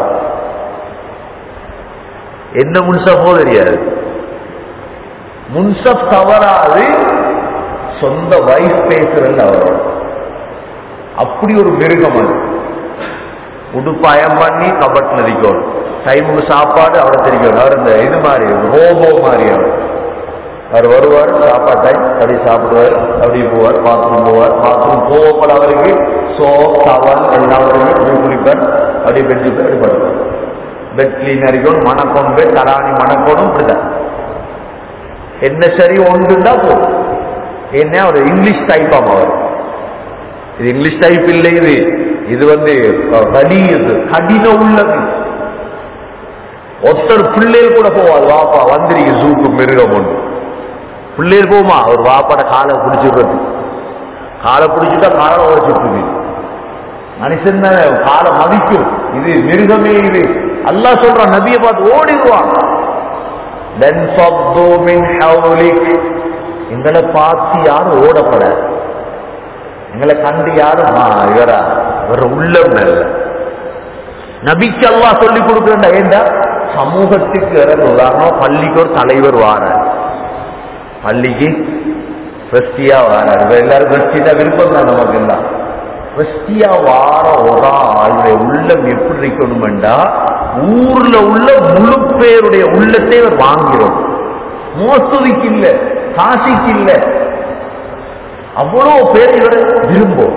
Speaker 1: என்ன முன்சப்போ தெரியாது முன்சப் தவறாது சொந்த வைஃப் பேசுறது அவரோட அப்படி ஒரு மிருகம் அது உடுப்பாயம் பண்ணி கபட்ல இருக்கணும் டைமுக்கு சாப்பாடு அவரை தெரியும் அவர் இந்த இது மாதிரி ரோபோ மாதிரி அவர் அவர் வருவார் சாப்பாடு டைம் அப்படி சாப்பிடுவார் அப்படி போவார் பாத்ரூம் போவார் பாத்ரூம் போகப்பட அவருக்கு சோப் டவல் எல்லாம் குளிப்பார் அப்படியே பெட்ஜு போய் அப்படி படுப்பார் பெட் கிளீன் அடிக்கணும் மணக்கணும் போய் தராணி மணக்கணும் இப்படிதான் என்ன சரி ஒன்றுண்டா போதும் என்ன ஒரு இங்கிலீஷ் டைப் அவர் இது இங்கிலீஷ் டைப் இல்லை இது இது வந்து வலி இது கடின உள்ளது ஒருத்தர் பிள்ளைகள் கூட போவாது வாப்பா வந்துருங்க ஜூக்கு மிருகம் ஒன்று பிள்ளைகள் போமா அவர் வாப்பாட காலை பிடிச்சிடுறது காலை பிடிச்சிட்டா காலை உழைச்சிட்டு மனுஷன் தானே காலை மதிக்கும் இது மிருகமே இது அல்லாஹ் சொல்ற நபியை பார்த்து ஓடிடுவான் லன் ஃபத்து மின் ஹவுலிக். எங்களை பார்த்து யாரும் ஓடப்படாது எங்களை கண்டு யாரும் "ஆ, இவரா இவர உள்ளம் நல்ல நபிக்கு அல்லாஹ் சொல்லி கொடுக்கிறா ஏண்டா சமூகத்துக்கு இறங்க உதாரணம் பள்ளிக்கு ஒரு தலைவர் வாரார் பள்ளிக்கு கிறிஸ்டியா வாரார் இப்ப எல்லாரும் கிறிஸ்டியா விருப்பம் தான் நமக்கு எல்லாம் கிறிஸ்டியா வார ஒரு ஆளுடைய உள்ளம் எப்படி இருக்கணுமெண்டா ஊர்ல உள்ள முழு பேருடைய உள்ளத்தை அவர் வாங்கிறோம் மோசதிக்கு இல்ல காசிக்கு இல்ல அவ்வளவு பேர் இவரை விரும்பும்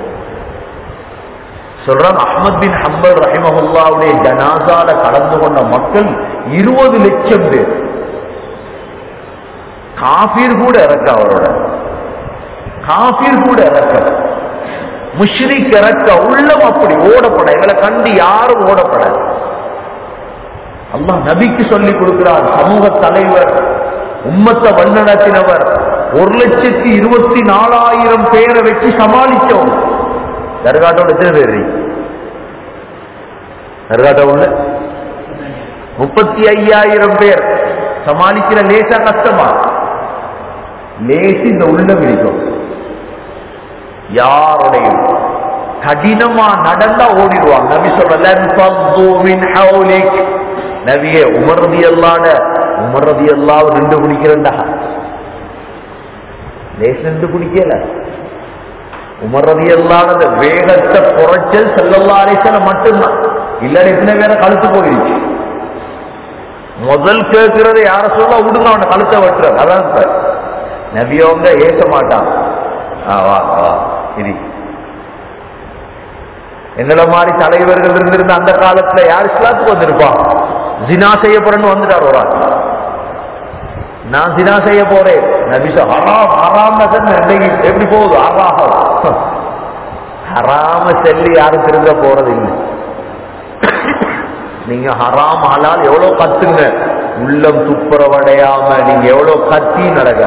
Speaker 1: சொல்றாங்க அஹ்மத் பின் ஹம்பல் ரஹிமஹுல்லாவுடைய ஜனாசால கலந்து கொண்ட மக்கள் இருபது லட்சம் பேர் காபீர் கூட இறக்க அவரோட காபீர் கூட இறக்க முஷ்ரிக் இறக்க உள்ளம் அப்படி ஓடப்பட எங்களை கண்டு யாரும் ஓடப்பட அல்லாஹ் நபிக்கு சொல்லி கொடுக்கிறார் சமூக தலைவர் உம்மத்தை வல்லடத்தினவர் ஒரு லட்சத்தி இருபத்தி நாலாயிரம் பேரை வச்சு சமாளிச்சோம் தர்காட்டோட எத்தனை பேர் இருக்கீங்க? தர்காட்டோ உள்ள முப்பத்தி ஐயாயிரம் பேர் சமாளிக்கிற லேசா கஷ்டமா லேசி இந்த உள்ளம் இருக்கும் யாருடைய கடினமா நடந்தா ஓடிடுவாங்க நபி சொல்ல நபியே உமர்றது அல்லாட உமர்றது எல்லாம் நின்று குடிக்கிறண்டா லேச நின்று குடிக்கல உமர்றது அல்லாத வேகத்தை குறைச்சல் செல்லல்லா அரைசல மட்டும்தான் இல்ல எத்தனை பேரை கழுத்து போயிடுச்சு முதல் கேட்கிறது யார சொல்ல விடுங்க அவனை கழுத்தை வெட்டுறது அதான் இப்ப நபியவங்க ஏச மாட்டான் ஆ, வா வா இது எங்களை மாதிரி தலைவர்கள் இருந்திருந்த அந்த காலத்துல யார் இஸ்லாத்துக்கு வந்திருப்பான் ஜினா செய்ய போறேன்னு வந்துட்டார் ஒரு ஆள் நான் ஜினா செய்ய போறேன் நபிச ஹராம் ஹராம் இன்னைக்கு எப்படி போகுது ஹராம் ஹராம செல்லி யாரும் திரும்ப போறது இல்லை நீங்க ஹராம் ஹலால் எவ்வளவு கத்துங்க உள்ளம் துப்புரவடையாம நீங்க எவ்வளவு கத்தி நடக்க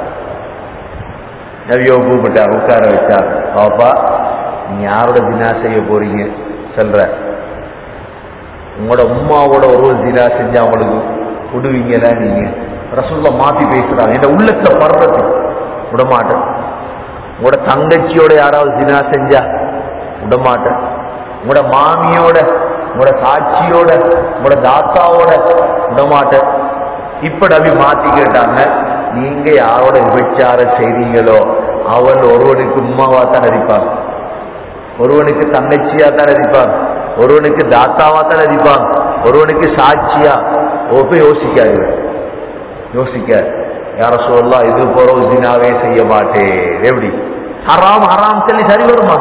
Speaker 1: நவியோ கூப்பிட்டார் உட்கார வச்சார் பாப்பா நீங்க யாரோட தினா செய்ய போறீங்க சொல்ற உங்களோட உம்மாவோட ஒரு தினா செஞ்சா அவங்களுக்கு விடுவீங்களா நீங்க ரசூல்ல மாத்தி பேசுறாங்க இந்த உள்ளத்துல படுறது விடமாட்டேன் உங்களோட தங்கச்சியோட யாராவது தினா செஞ்சா விடமாட்டேன் உங்களோட மாமியோட உங்களோட சாட்சியோட உங்களோட தாத்தாவோட விடமாட்டேன் இப்ப நபி மாத்தி கேட்டாங்க நீங்க யாரோட விபச்சாரம் செய்றீங்களோ அவன் ஒருவனுக்கு உம்மாவா தான் நடிப்பான் ஒருவனுக்கு தங்கச்சியா தான் நடிப்பான் ஒருவனுக்கு தாத்தாவா தான் நடிப்பான் ஒருவனுக்கு சாட்சியா ஒப்ப யோசிக்காது யோசிக்க யார சொல்லலாம் இது போற ஜினாவே செய்ய மாட்டேன் எப்படி ஹராம் ஹராம் சொல்லி சரி வருமா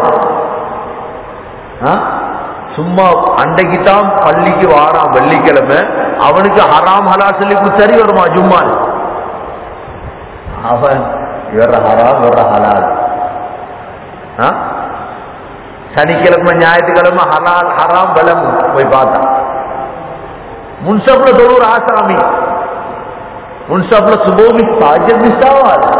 Speaker 1: ஆ? சும்மா அன்றைக்கு தான் பள்ளிக்கு வாரான் வெள்ளிக்கிழமை அவனுக்கு ஹராம் ஹலா சொல்லி கொடுத்து சரி வருமா ஜும்மால் அவன் இவர ஹராம் இவர ஹலால் ஆ? சனிக்கிழமை ஞாயிற்றுக்கிழமை ஹலால் ஹராம் பலம் போய் பார்த்தான் முன்சப்ல தொழுற ஆசாமி முன்சப்ல சுபோமி தாஜத் மிஸ் ஆகாது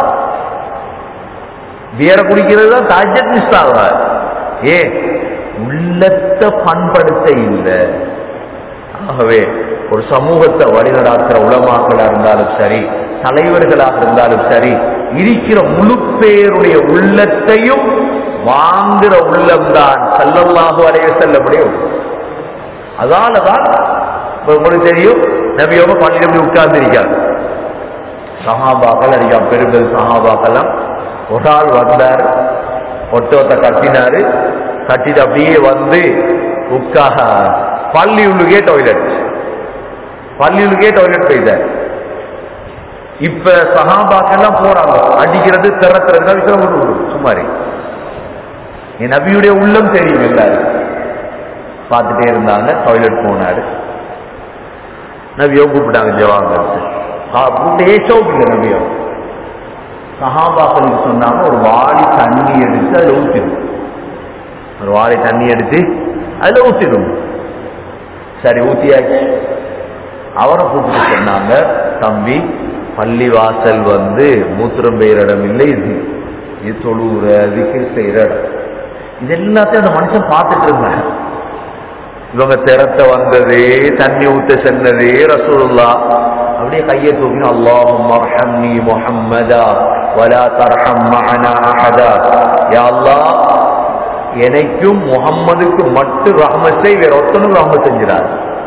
Speaker 1: பியரை குடிக்கிறது தான் தாஜத் மிஸ் ஆகாது ஏன் உள்ளத்தை பண்படுத்த இல்லை ஆகவே ஒரு சமூகத்தை வழிநடாத்துற உளமாக்களா இருந்தாலும் சரி தலைவர்களாக இருந்தாலும் சரி இருக்கிற முழு பேருடைய உள்ளத்தையும் வாங்குற உள்ளம்தான் செல்லல்லாஹு அலைய செல்லப்படிய அதாலதான் இப்ப உங்களுக்கு தெரியும் நபியோக பள்ளியில் எப்படி உட்கார்ந்து இருக்காங்க சஹாபாக்கள் அதிகம் பெருங்கள் சஹாபாக்கெல்லாம் ஒரு ஆள் வந்தார் ஒட்டோத்தை கட்டினாரு கட்டிட்டு அப்படியே வந்து உட்கா பள்ளி உள்ளுக்கே டாய்லெட் பள்ளி உள்ளுக்கே டாய்லெட் போயிட்டார் இப்ப சஹாபாக்கெல்லாம் போறாங்க அடிக்கிறது திறக்கிறது விக்ரம் சும்மாரி என் நபியுடைய உள்ளம் தெரியும் எல்லாரும் பார்த்துட்டே இருந்தாங்க டாய்லெட் போனாரு நபியோ கூப்பிட்டாங்க ஜவாப் கூப்பிட்டே சோப்பில்லை நபியோ சஹாபாக்களுக்கு சொன்னாங்க ஒரு வாளி தண்ணி எடுத்து அதில் ஊற்றிடும் ஒரு வாளி தண்ணி எடுத்து அதில் ஊற்றிடும் சரி ஊத்தியாச்சு அவரை கூப்பிட்டு சொன்னாங்க தம்பி பள்ளி வாசல் வந்து மூத்திரம் பெய்கிற இடம் இல்லை இது இது தொழுவுற அதுக்கு செய்யற இடம் இது எல்லாத்தையும் அந்த மனுஷன் பார்த்துட்டு இருந்தாங்க இவங்க திறத்த வந்தது தண்ணி ஊத்த சென்னது ரசூலுல்லா அப்படியே கையை தூக்கி அல்லாஹும் அர்ஹம்னி முஹம்மதா வலா தர்ஹம் மஅனா அஹதா யா அல்லாஹ் எனக்கும் முகம்மதுக்கு மட்டும் ரஹ்மத்தை வேற ஒருத்தனுக்கும் ரஹ்மத் செஞ்சிடார்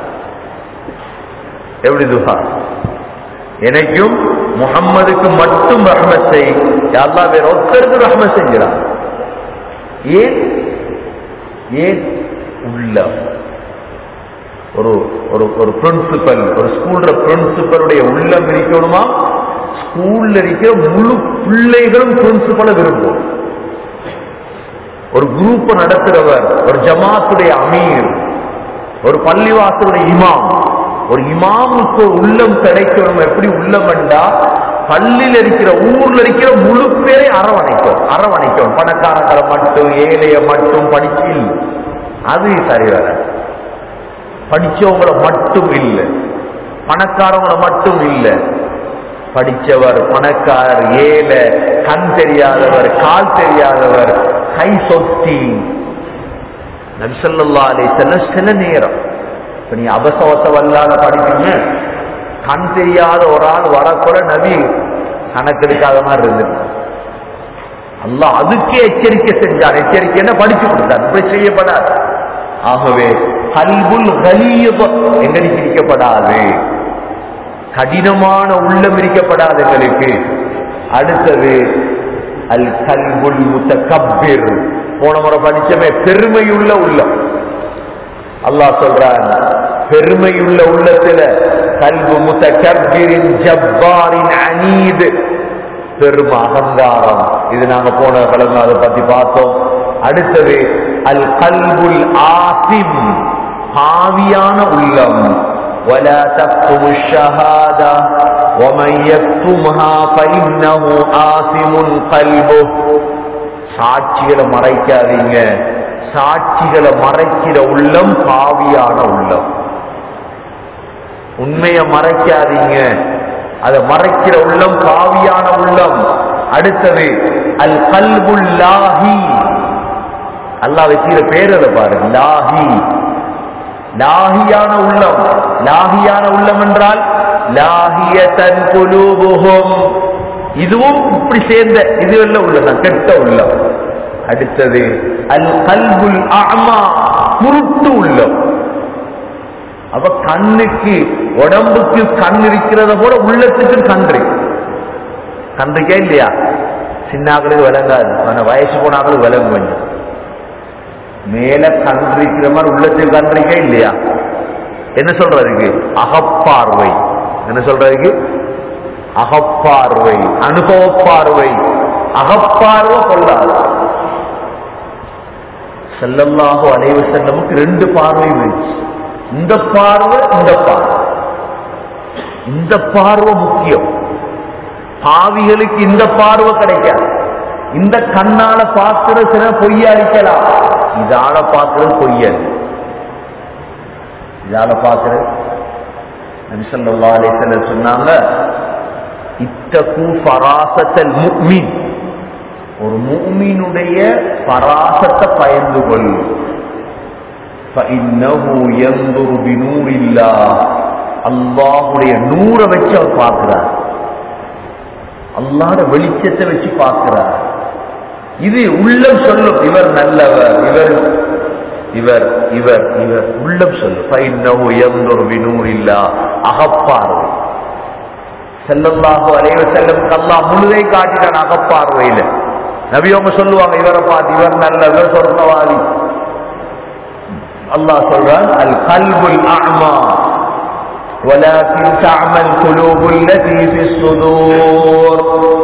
Speaker 1: எப்படி துஹா எனக்கும் முகம்மதுக்கு மட்டும் ரஹ்மத்தை யா அல்லாஹ் வேற ஒருத்தருக்கு ரஹ்மத் செஞ்சிடார் ஏன் ஏன் உள்ளம் ஒரு ஒரு ஒரு பிரின்சிபல் ஒரு ஸ்கூல்ல பிரின்சிபலுடைய உள்ளம் இருக்கணுமா ஸ்கூல்ல இருக்கிற முழு பிள்ளைகளும் பிரின்சிபலை விரும்பும் ஒரு குரூப் நடத்துறவர் ஒரு ஜமாத்துடைய அமீர் ஒரு பள்ளிவாசலுடைய இமாம் ஒரு இமாமுக்கு ஒரு உள்ளம் கிடைக்கணும் எப்படி உள்ளம் என்றா பள்ளியில் இருக்கிற ஊர்ல இருக்கிற முழு பேரை அரவணைக்கும் அரவணைக்கும் பணக்காரங்களை மட்டும் ஏழைய மட்டும் படிச்சு அது சரி வர படிச்சவங்களை மட்டும் இல்லை பணக்காரவங்களை மட்டும் இல்லை படிச்சவர் பணக்காரர் ஏழை கண் தெரியாதவர் கால் தெரியாதவர் கை சொத்தி நபிசல்லா அலி செல்ல சில நேரம் இப்ப நீ அபசவச வல்லாத படிப்பீங்க கண் தெரியாத ஒரு ஆள் வரக்குள்ள நபி கணக்கெடுக்காத மாதிரி இருந்துட்டு அல்லாஹ் அதுக்கே எச்சரிக்கை செஞ்சார் எச்சரிக்கை என்ன படிச்சு கொடுத்தார் இப்படி செய்யப்படாது ஆகவே கல்புல் கலீப எங்களுக்கு இருக்கப்படாது கடினமான உள்ளம் இருக்கப்படாது எங்களுக்கு அடுத்தது அல் கல்புல் முத்தகப்பிர் போன முறை படிச்சமே பெருமையுள்ள உள்ளம் அல்லாஹ் சொல்றான் பெருமையுள்ள உள்ளத்துல கல்பு முத்தகப்பிரின் ஜப்பாரின் அனீது பெரும் அகங்காரம் இது நாங்க போன கிழமை அதை பத்தி பார்த்தோம் அடுத்தது அல் கல்புல் ஆசிம் பாவியான உள்ளம் ولا تكتم الشهادة ومن يكتمها فإنه آثم قلبه சாட்சிகளை மறைக்காதீங்க சாட்சிகளை மறைக்கிற உள்ளம் பாவியான உள்ளம் உண்மையை மறைக்காதீங்க அதை மறைக்கிற உள்ளம் பாவியான உள்ளம் அடுத்தது அல் கல்புல் லாஹி அல்லாஹ் வச்சுக்கிற பேர் அதை பாருங்க லாஹி லாஹியான உள்ளம் லாஹியான உள்ளம் என்றால் லாஹியதன் குலூபுஹும் இதுவும் இப்படி சேர்ந்த இது இல்ல உள்ளம் கெட்ட உள்ளம் அடுத்தது அல் கல்புல் அமா குருட்டு உள்ளம் அப்ப கண்ணுக்கு உடம்புக்கு கண் இருக்கிறத போல உள்ளத்துக்கு கண் இருக்கு கண் இருக்கே இல்லையா சின்னாக்களுக்கு விளங்காது ஆனா வயசு போனாக்களுக்கு விளங்கும் கொஞ்சம் மேல கண் இருக்கிற மாதிரி உள்ளத்துக்கு கண் இருக்கே இல்லையா என்ன சொல்றதுக்கு அகப்பார்வை என்ன சொல்றதுக்கு அகப்பார்வை அனுபவ பார்வை அகப்பார்வை கொள்ளாது செல்லல்லாஹோ அலைவு செல்லமுக்கு ரெண்டு பார்வை இருந்துச்சு இந்த பார்வை இந்த பார்வை இந்த பார்வை முக்கியம் பாவிகளுக்கு இந்த பார்வை கிடைக்காது இந்த கண்ணால பார்க்கிற சில பொய்யா இருக்கலாம் இதால பார்க்கிறது பொய்யல் இதால பார்க்கிறது நபிசல்லா அலிசல்ல சொன்னாங்க இத்தகு பராசத்தல் முக்மின் ஒரு முக்மீனுடைய பராசத்தை பயந்து கொள் فإنه ينظر بنور الله அல்லாஹுடைய நூரை வச்சு அவர் பார்க்கிறார் அல்லாட வெளிச்சத்தை வச்சு பார்க்கிறார் இது உள்ளம் சொல்லும் இவர் நல்லவர் இவர் இவர் இவர் இவர் உள்ளம் சொல்லும் ஃபைன்னஹு யன்துரு பினூரில்லா அகப்பார்வை செல்லல்லாஹு அலைஹி வஸல்லம் அல்லாஹ் முழுதை காட்டினான் அகப்பார்வையில நபி அவங்க சொல்லுவாங்க இவரை பார்த்து இவர் நல்லவர் சொர்க்கவாதி அல்லாஹ் சொல்றான் அல் கல்புல் அஅமா ولكن تعمى القلوب التي في الصدور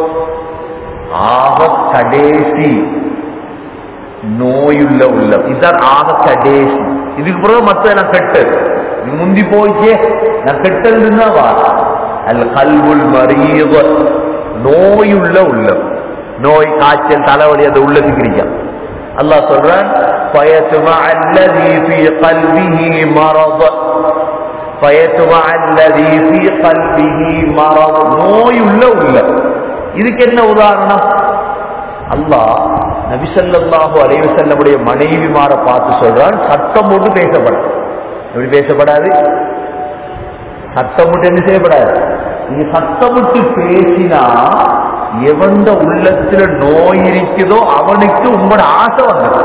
Speaker 1: ஆக கடைசி நோயுள்ள உள்ளம் இதுதான் ஆக கடைசி இதுக்கு பிறகு மத்த நான் கெட்டது இது முந்தி போயிச்சே நான் கெட்டதுன்னு தான் வா அல் கல்வுல் மரியவ நோயுள்ள உள்ளம் நோய் காய்ச்சல் தலைவலி அந்த உள்ளத்துக்கு இருக்கான் அல்லாஹ் சொல்றான் فيطمع الذي في قلبه مرض فيطمع الذي في قلبه مرض நோயுள்ள உள்ளம் இதுக்கு என்ன உதாரணம் அல்லாஹ் நபிசல்லாஹு அலைவசல்லமுடைய மனைவிமார பார்த்து சொல்றான் சத்தம் போட்டு பேசப்படாது எப்படி பேசப்படாது சத்தம் போட்டு என்ன செய்யப்படாது நீங்க சத்தம் விட்டு பேசினா எவந்த உள்ளத்துல நோய் இருக்குதோ அவனுக்கு உங்களோட ஆசை வந்தது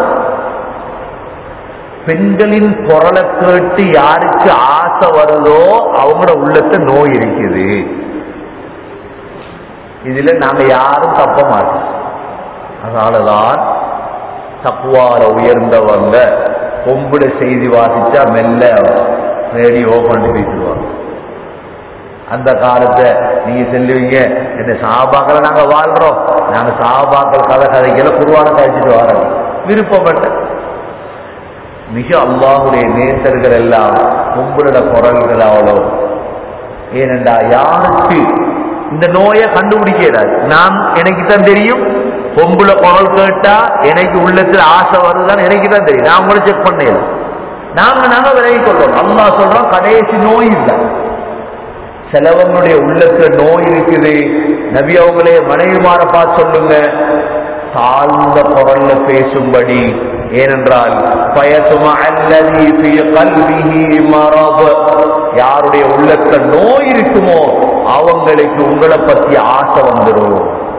Speaker 1: பெண்களின் குரலை கேட்டு யாருக்கு ஆசை வருதோ அவங்களோட உள்ளத்துல நோய் இருக்குது இதுல நாங்க யாரும் தப்ப மாட்டோம் அதனாலதான் தப்புவால உயர்ந்தவங்க பொம்புட செய்தி வாசிச்சா மெல்ல ரேடியோ கொண்டு பேசிடுவாங்க அந்த காலத்தை நீங்க செல்லுவீங்க இந்த சாபாக்களை நாங்க வாழ்றோம் நாங்க சாபாக்கள் கதை கதைக்கல குருவான கழிச்சிட்டு வரோம் விருப்பப்பட்ட மிக அல்லாஹுடைய நேசர்கள் எல்லாம் பொம்புட குரல்கள் அவ்வளோ ஏனென்றா யாருக்கு இந்த நோயை கண்டுபிடிக்கிறார் நான் எனக்கு தான் தெரியும் பொம்புல குரல் கேட்டா எனக்கு உள்ளத்துல ஆசை வருதுதான் எனக்கு தான் தெரியும் நான் உங்களை செக் பண்ணல நாங்க நாங்க விலகி கொள்றோம் அல்லா சொல்றோம் கடைசி நோய் இல்லை சிலவங்களுடைய உள்ளத்துல நோய் இருக்குது நபி அவங்களே மனைவிமார பார்த்து சொல்லுங்க தாழ்ந்த குரல்ல பேசும்படி ஏனென்றால் யாருடைய உள்ளத்துல நோய் இருக்குமோ அவங்களுக்கு உங்களை பத்தி ஆசை வந்துடும்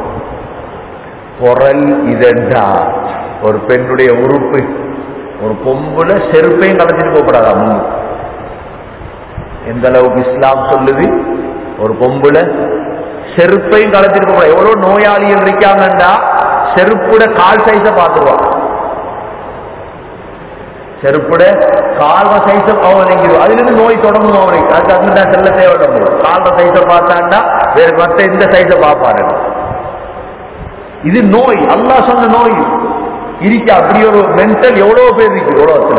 Speaker 1: குரல் இதென்றா ஒரு பெண்ணுடைய உறுப்பு ஒரு பொம்புல செருப்பையும் கலந்துட்டு போகப்படாதா முன்னு எந்த அளவுக்கு இஸ்லாம் சொல்லுது ஒரு பொம்புல செருப்பையும் கலந்துட்டு போக எவ்வளவு நோயாளிகள் இருக்காங்கண்டா செருப்புட கால் சைஸ பாத்துருவான் செருப்புட கால்வ சைஸ அவன் எங்கிடும் அதுல இருந்து நோய் தொடங்கும் அவனுக்கு அதுக்கு அதுதான் செல்ல தேவை கால்வ சைஸ பார்த்தாண்டா வேற மத்த எந்த சைஸ பார்ப்பாரு இது நோய் அல்லா சொன்ன நோய் இருக்க அப்படி ஒரு மென்டல் எவ்வளவு பேர் இருக்கு உலகத்துல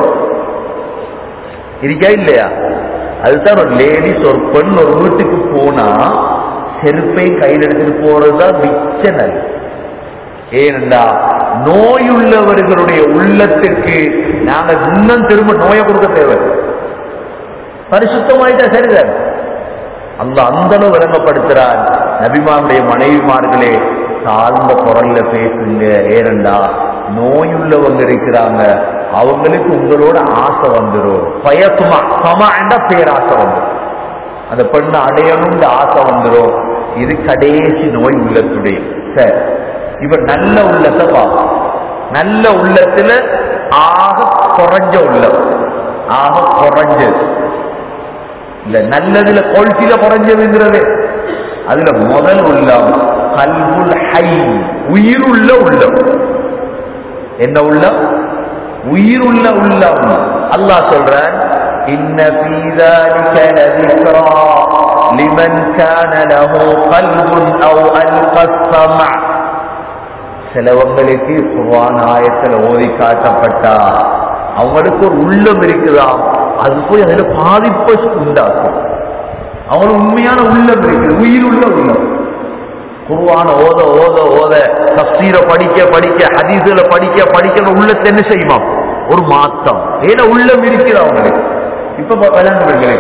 Speaker 1: இருக்கா இல்லையா அதுதான் ஒரு லேடிஸ் ஒரு பெண் ஒரு வீட்டுக்கு போனா செருப்பையும் கையில் எடுத்துட்டு போறதுதான் மிச்ச நல்ல ஏனென்றா நோயுள்ளவர்களுடைய உள்ளத்திற்கு நாங்க இன்னும் திரும்ப நோயை கொடுக்க தேவை பரிசுத்தமாயிட்டா சரிதான் அந்த அந்த அளவு விளங்கப்படுத்துறார் நபிமாருடைய மனைவிமார்களே தாழ்ந்த குரல்ல பேசுங்க ஏனண்டா நோயுள்ளவங்க இருக்கிறாங்க அவங்களுக்கு உங்களோட ஆசை வந்துடும் பயத்துமா சமாண்ட பேராசை வந்துடும் அந்த பெண்ணை அடையணும்னு ஆசை வந்துடும் இது கடைசி நோய் உள்ளத்துடைய சரி இப்ப நல்ல உள்ளத்தை பார்ப்போம் நல்ல உள்ளத்துல ஆக குறைஞ்ச உள்ளம் ஆக குறைஞ்சது இல்ல நல்லதுல கொள்கையில குறைஞ்சதுங்கிறது அதுல முதல் உள்ளம் கல்புல் ஹை உயிருள்ள உள்ளம் என்ன உள்ளம் உயிருள்ள உள்ளம் அல்லாஹ் சொல்றான் இன்ன ஃபீ ذلك لذكرى لمن كان له قلب او القى السمع சிலவங்களுக்கு குர்ஆன் ஆயத்தில் ஓதி காட்டப்பட்டா அவங்களுக்கு ஒரு உள்ளம் இருக்குதாம் அது போய் அதுல பாதிப்பை உண்டாக்கும் அவங்களுக்கு உண்மையான உள்ளம் இருக்குது உயிர் உள்ள உள்ளம் குருவான ஓத ஓத ஓத தப்சீரை படிக்க படிக்க ஹதீசுல படிக்க படிக்க உள்ளத்தை என்ன செய்யுமா ஒரு மாத்தம் ஏன்னா உள்ளம் இருக்குது அவங்களுக்கு இப்ப விளங்குவீங்களே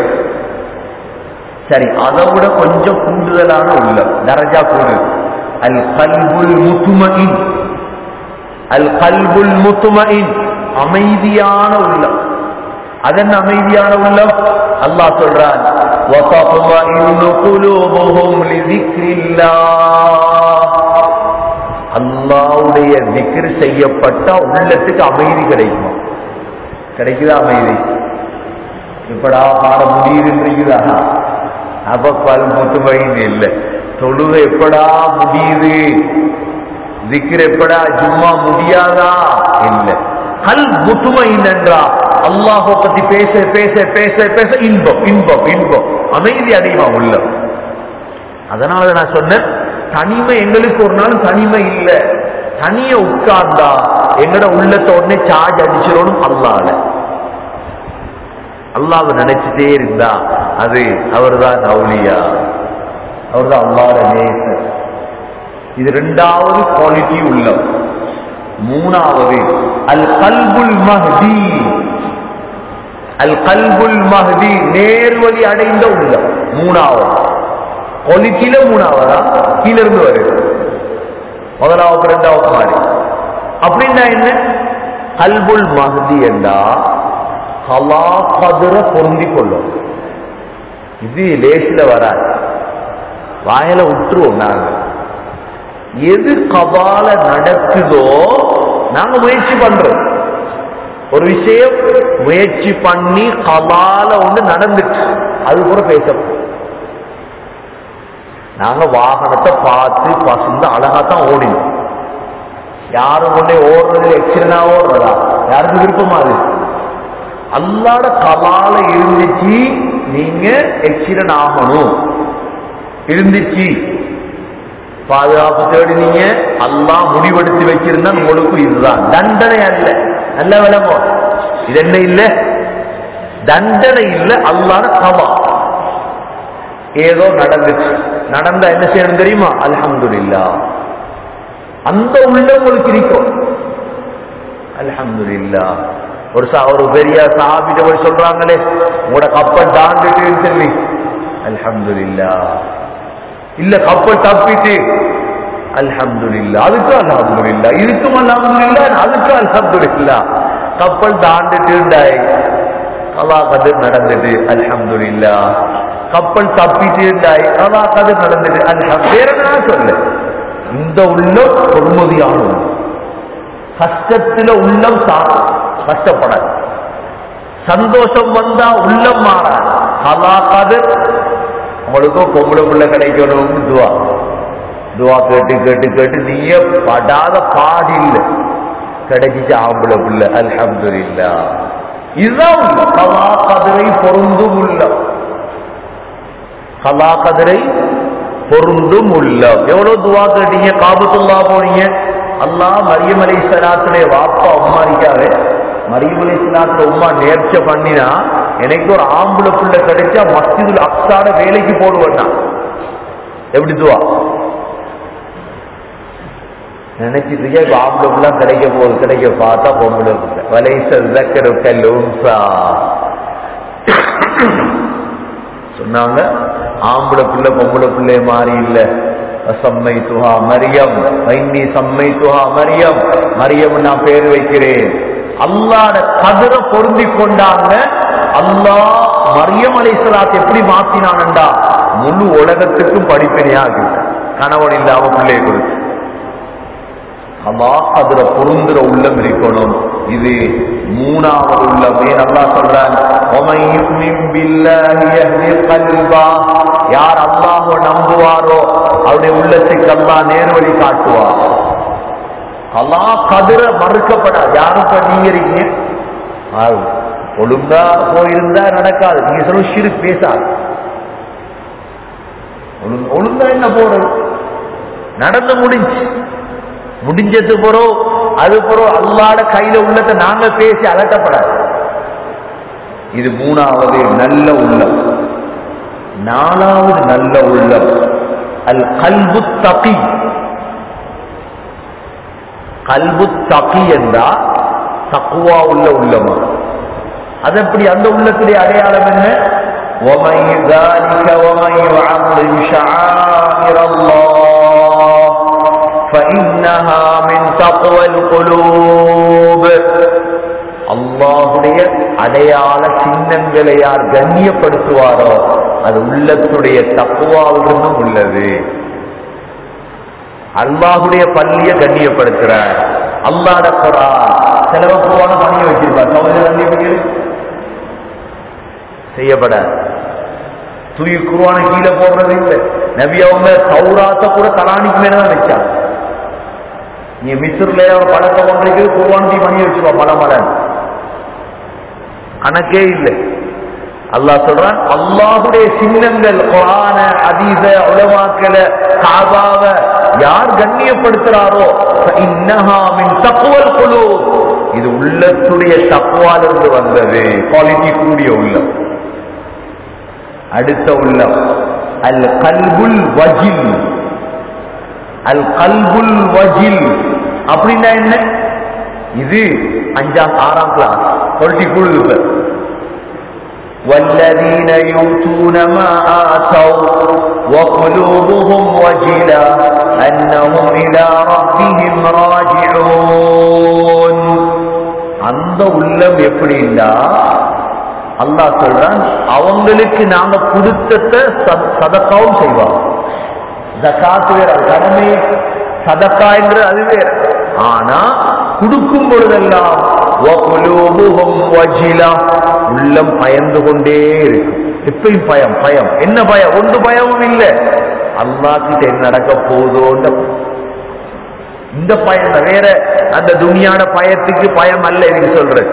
Speaker 1: சரி அதை விட கொஞ்சம் கூடுதலான உள்ளம் தரஜா கூடு அல் கல்புல் முத்துமஇன் அல் கல்புல் முத்துமஇன் அமைதியான உள்ளம் அதன் அமைதியான உள்ளம் அல்லாஹ் சொல்றான் وَتَطْمَئِنُّ قُلُوبُهُمْ لِذِكْرِ اللَّهِ அல்லாவுடைய திக்ர் செய்யப்பட்ட உள்ளத்துக்கு அமைதி கிடைக்குமா கிடைக்குதா அமைதி இப்படா பாட முடியுதுன்றீங்களா அப்ப பல் முத்துமைன்னு இல்லை தொழுக எப்படா முடியுது திக்ர் எப்படா சும்மா முடியாதா இல்ல கல் முத்துமைன் என்றா அல்லாஹை பத்தி பேச பேச பேச பேச இன்பம் இன்பம் இன்பம் அமைதி அடையுமா உள்ள அதனால நான் சொன்னேன் தனிமை எங்களுக்கு ஒரு நாள் தனிமை இல்ல தனிய உட்கார்ந்தா எங்கட உள்ளத்தை உடனே சார்ஜ் அடிச்சிடணும் அல்லால அல்லாஹ் நினைச்சிட்டே இருந்தா அது அவர்தான் அவுலியா அவர்தான் அல்லாத நேசர் இது ரெண்டாவது குவாலிட்டி உள்ளம் மூணாவது அல் கல்புல் மஹ்தி அல் கல்புல் மஹ்தி நேர்வழி அடைந்த உள்ளம் மூணாவது குவாலிட்டியில மூணாவதா கீழ இருந்து வருது முதலாவது ரெண்டாவது மாதிரி அப்படின்னா என்ன கல்புல் மஹ்தி என்றா கலா கதிர பொருந்தி கொள்ளும் இது லேசில வராது வாயில விட்டுருவோம் நாங்க எது கபால நடக்குதோ நாங்க முயற்சி பண்றோம் ஒரு விஷயம் முயற்சி பண்ணி கபால ஒன்று நடந்துச்சு அது கூட பேசப்படும் நாங்க வாகனத்தை பார்த்து பசந்து அழகா தான் ஓடினோம் யாரும் கொண்டே ஓடுறது எக்ஸிடனா ஓடுறதா யாருக்கு விருப்பமா அது அல்லாட கபால இருந்துச்சு நீங்க எக்ஸிடன் ஆகணும் இருந்துச்சு பாதுகாப்பு தேடினீங்க அல்லாஹ் முடிவெடுத்து வச்சிருந்தா உங்களுக்கு இதுதான் தண்டனை அல்ல நல்ல விளம்போ இது என்ன இல்ல தண்டனை இல்ல அல்லாத கவா ஏதோ நடந்துச்சு நடந்தா என்ன செய்யணும் தெரியுமா அல்ஹம்துலில்லா அந்த உள்ள உங்களுக்கு இருக்கும் அல்ஹம்துலில்லா ஒரு சா ஒரு பெரிய சாபிட்ட போய் சொல்றாங்களே உங்களோட கப்பல் தாண்டிட்டு சொல்லி அல்ஹம்துலில்லா இல்ல கப்பல் தப்பிட்டு அல்ஹம்துலில்லா அதுக்கு அல்ஹம்துலில்லா இதுக்கும் அல்ஹம்துலில்லா அதுக்கு அல்ஹம்துலில்லா கப்பல் தாண்டிட்டுண்டாய் கலா கதிர் நடந்தது அல்ஹம்துலில்லா கப்பல் தப்பிட்டுண்டாய் கலா கதிர் நடந்தது அல்ஹம் வேற என்ன சொல்லு இந்த உள்ளம் பொறுமதியான உள்ளம் கஷ்டத்துல உள்ளம் சா- கஷ்டப்படாது சந்தோஷம் வந்தா உள்ளம் மாறாது கலா கதிர் உங்களுக்கும் பொம்பளை பிள்ளை கிடைக்கணும்னு துவா துவா கேட்டு கேட்டு கேட்டு நீயே படாத பாடில்லை கிடைச்சிச்சு ஆம்பளை பிள்ளை அல்ஹம்துலில்லா இதுதான் உள்ளம். கலா கதிரை பொருந்தும் உள்ளம் கலா கதிரை பொருந்தும் உள்ளம் எவ்வளவு துவா கேட்டீங்க காபத்துல்லா போனீங்க அல்லாஹ் மரியம் அலை சலாத்துடைய வாப்பா அம்மா இருக்காரு மரியம் அலை சலாத்துல உம்மா நேர்ச்சை பண்ணினா எனக்கு ஒரு ஆம்பளை பிள்ளை கிடைச்சா மஸ்ஜிதுல் அக்ஸாட வேலைக்கு போடுவேன்னா எப்படி துவா நினைச்சிட்டு இருக்கேன் இப்ப ஆம்பளை பிள்ளை கிடைக்க போகுது கிடைக்க பார்த்தா பொம்பளை பிள்ளை வலைசல் தக்கரு கல்லூன்சா சொன்னாங்க ஆம்பளை பிள்ளை பொம்பளை பிள்ளை மாறி இல்ல சம்மை துஹா மரியம் வைன்னி சம்மை துஹா மரியம் மரியம் நான் பேர் வைக்கிறேன் அல்லாட கதிர பொருந்தி கொண்டாங்க அல்லாஹ் மரியம் அலைசலாத் எப்படி மாத்தினான்டா முழு உலகத்துக்கும் படிப்பினையாக கணவன் இல்லாம பிள்ளையை கொடுத்து அல்லாஹ் அதுல பொருந்துற உள்ளம் இருக்கணும் இது மூணாவது உள்ளமே நல்லா சொல்றான் "وَمَن يُؤْمِن بِاللَّهِ يَهْدِ قَلْبَهُ." யார் அல்லாஹ்வை நம்புவாரோ அவருடைய உள்ளத்துக்கு அல்லாஹ் நேர்வழி காட்டுவார் அல்லாஹ் கதிர மறுக்கப்படாது யாரும் இப்ப நீங்க இருக்கீங்க ஆ, ஒழுங்கா போயிருந்தா நடக்காது நீங்க சொல்ல சிறு பேசாது ஒழுங்கு- ஒழுங்கா என்ன போறது நடந்து முடிஞ்சு முடிஞ்சது போறோம் அது போறோம் அல்லாட கையில உள்ளதை நாங்க பேசி அலட்டப்படாது இது மூணாவது நல்ல உள்ளம் நாலாவது நல்ல உள்ளம் அல் கல்பு தகி கல்பு தகி என்றா தக்குவா உள்ள உள்ளமா அது எப்படி அந்த உள்ளத்துடைய அடையாளம் என்ன وَمَن ذَلِكَ وَمَن يُعَظِّمْ شَعَائِرَ اللَّهِ فَإِنَّهَا مِن تَقْوَى الْقُلُوبِ அல்லாஹுடைய அடையாள சின்னங்களை யார் கண்ணியப்படுத்துவாரோ அது உள்ளத்துடைய தக்குவாவிலிருந்தும் உள்ளது அல்லாஹுடைய பள்ளிய கண்ணியப்படுத்துறார் அல்லாட குரா செலவக்குவான பணியை வச்சிருப்பார் சௌதரி கண்ணியப்படுகிறது செய்யப்படாது தூக்கி குருவான கீழே போடுறது இல்லை நபி அவங்க சௌராத்த கூட தலானிக்கு மேலதான் வச்சாங்க நீ மிஸ்ர்ல ஒரு பழக்கம் ஒன்றைக்கு குருவான் தீ பண்ணி வச்சுப்பா பல மலன் கணக்கே இல்லை அல்லாஹ் சொல்றான் அல்லாஹுடைய சின்னங்கள் குரான அதீத உலமாக்கல காபாவ யார் கண்ணியப்படுத்துறாரோ இன்னஹா மின் தக்குவல் குழு இது உள்ளத்துடைய தக்குவாலிருந்து வந்தது குவாலிட்டி கூடிய உள்ளம் அடுத்த உள்ளம் அல் கல்புல் வஜில் அல் கல்புல் வஜில் அப்படின்னா என்ன இது அஞ்சாம் ஆறாம் கிளாஸ் குவாலிட்டி கூடுது والذين يؤتون ما آتوا وقلوبهم وجلة أنهم إلى ربهم راجعون அந்த உள்ளம் எப்படின்னா அல்லாஹ் சொல்றான் அவங்களுக்கு நாங்க கொடுத்தத சதக்காவும் செய்வாங்க ஜக்காத்து வேற கடமை சதக்கா என்று அது வேற ஆனா கொடுக்கும் பொழுதெல்லாம் உள்ளம் பயந்து கொண்டே இருக்கும் எப்பயும் பயம் பயம் என்ன பயம் ஒன்று பயமும் இல்லை அல்லா கிட்ட என்ன நடக்க போதோன்ற இந்த பயம் வேற அந்த துணியான பயத்துக்கு பயம் அல்ல எனக்கு சொல்றது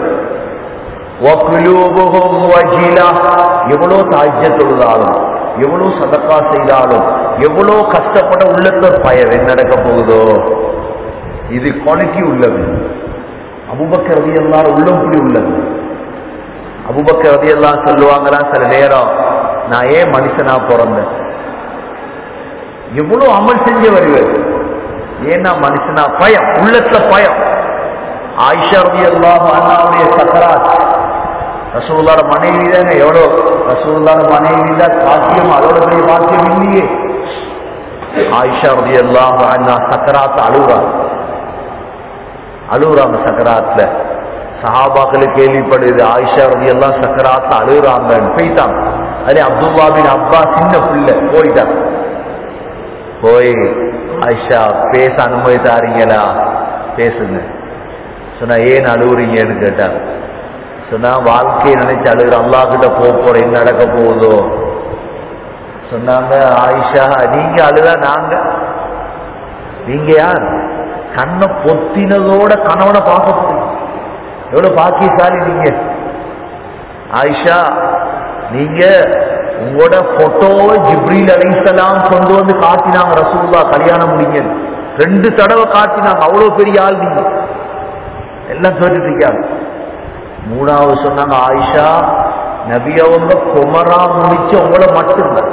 Speaker 1: எவ்வளவு தாஜ்ய தொழுதாலும் எவ்வளவு சதக்கா செய்தாலும் எவ்வளவு கஷ்டப்பட உள்ளத்த பயம் என்ன நடக்க போகுதோ இது குவாலிட்டி உள்ளது அபுபக்கர் ரதி எல்லாம் உள்ளம்படி உள்ளது அபுபக்கர் ரதி எல்லாம் சொல்லுவாங்களா சில நேரம் நான் ஏன் மனுஷனா பிறந்தேன் எவ்வளவு அமல் செஞ்ச வருவேன் ஏன்னா மனுஷனா பயம் உள்ளத்துல பயம் ஆயிஷா ரதி எல்லாம் அண்ணாவுடைய சக்கராத் ரசூல்லாட மனைவி தானே எவ்வளோ ரசூல்லாட மனைவி தான் பாக்கியம் அதோட பெரிய பாக்கியம் இல்லையே ஆயிஷா ரதி எல்லாம் அண்ணா சக்கராத்த அழுகுறாங்க அழுகுறாங்க சக்கராத்துல சஹாபாக்களை கேள்விப்படுது ஆயிஷா ரதி எல்லாம் சக்கராத்துல அழுகுறாங்கன்னு போயிட்டாங்க அதே அப்துல்லாபின் அப்பா சின்ன பிள்ளை போயிட்டாங்க போய் ஆயிஷா பேச அனுமதி தாரீங்களா பேசுங்க சொன்னா ஏன் அழுகுறீங்கன்னு கேட்டாங்க சொன்னா வாழ்க்கையை நினைச்சு அழுகிற அல்லா கிட்ட போக போற என்ன நடக்க போகுதோ சொன்னாங்க ஆயிஷா நீங்க அழுதா நாங்க நீங்க யார் கண்ணை பொத்தினதோட கணவனை பார்க்க போறீங்க எவ்வளவு பாக்கியசாலி நீங்க ஆயிஷா நீங்க உங்களோட போட்டோவை ஜிப்ரீல் அலைசலாம் கொண்டு வந்து காட்டினாங்க ரசூல்லா கல்யாணம் முடிங்க ரெண்டு தடவை காட்டினாங்க அவ்வளவு பெரிய ஆள் நீங்க எல்லாம் கேட்டுட்டு இருக்காங்க மூணாவது சொன்னாங்க ஆயிஷா நபி அவங்க குமரா முடிச்ச உங்களை மட்டும்தான்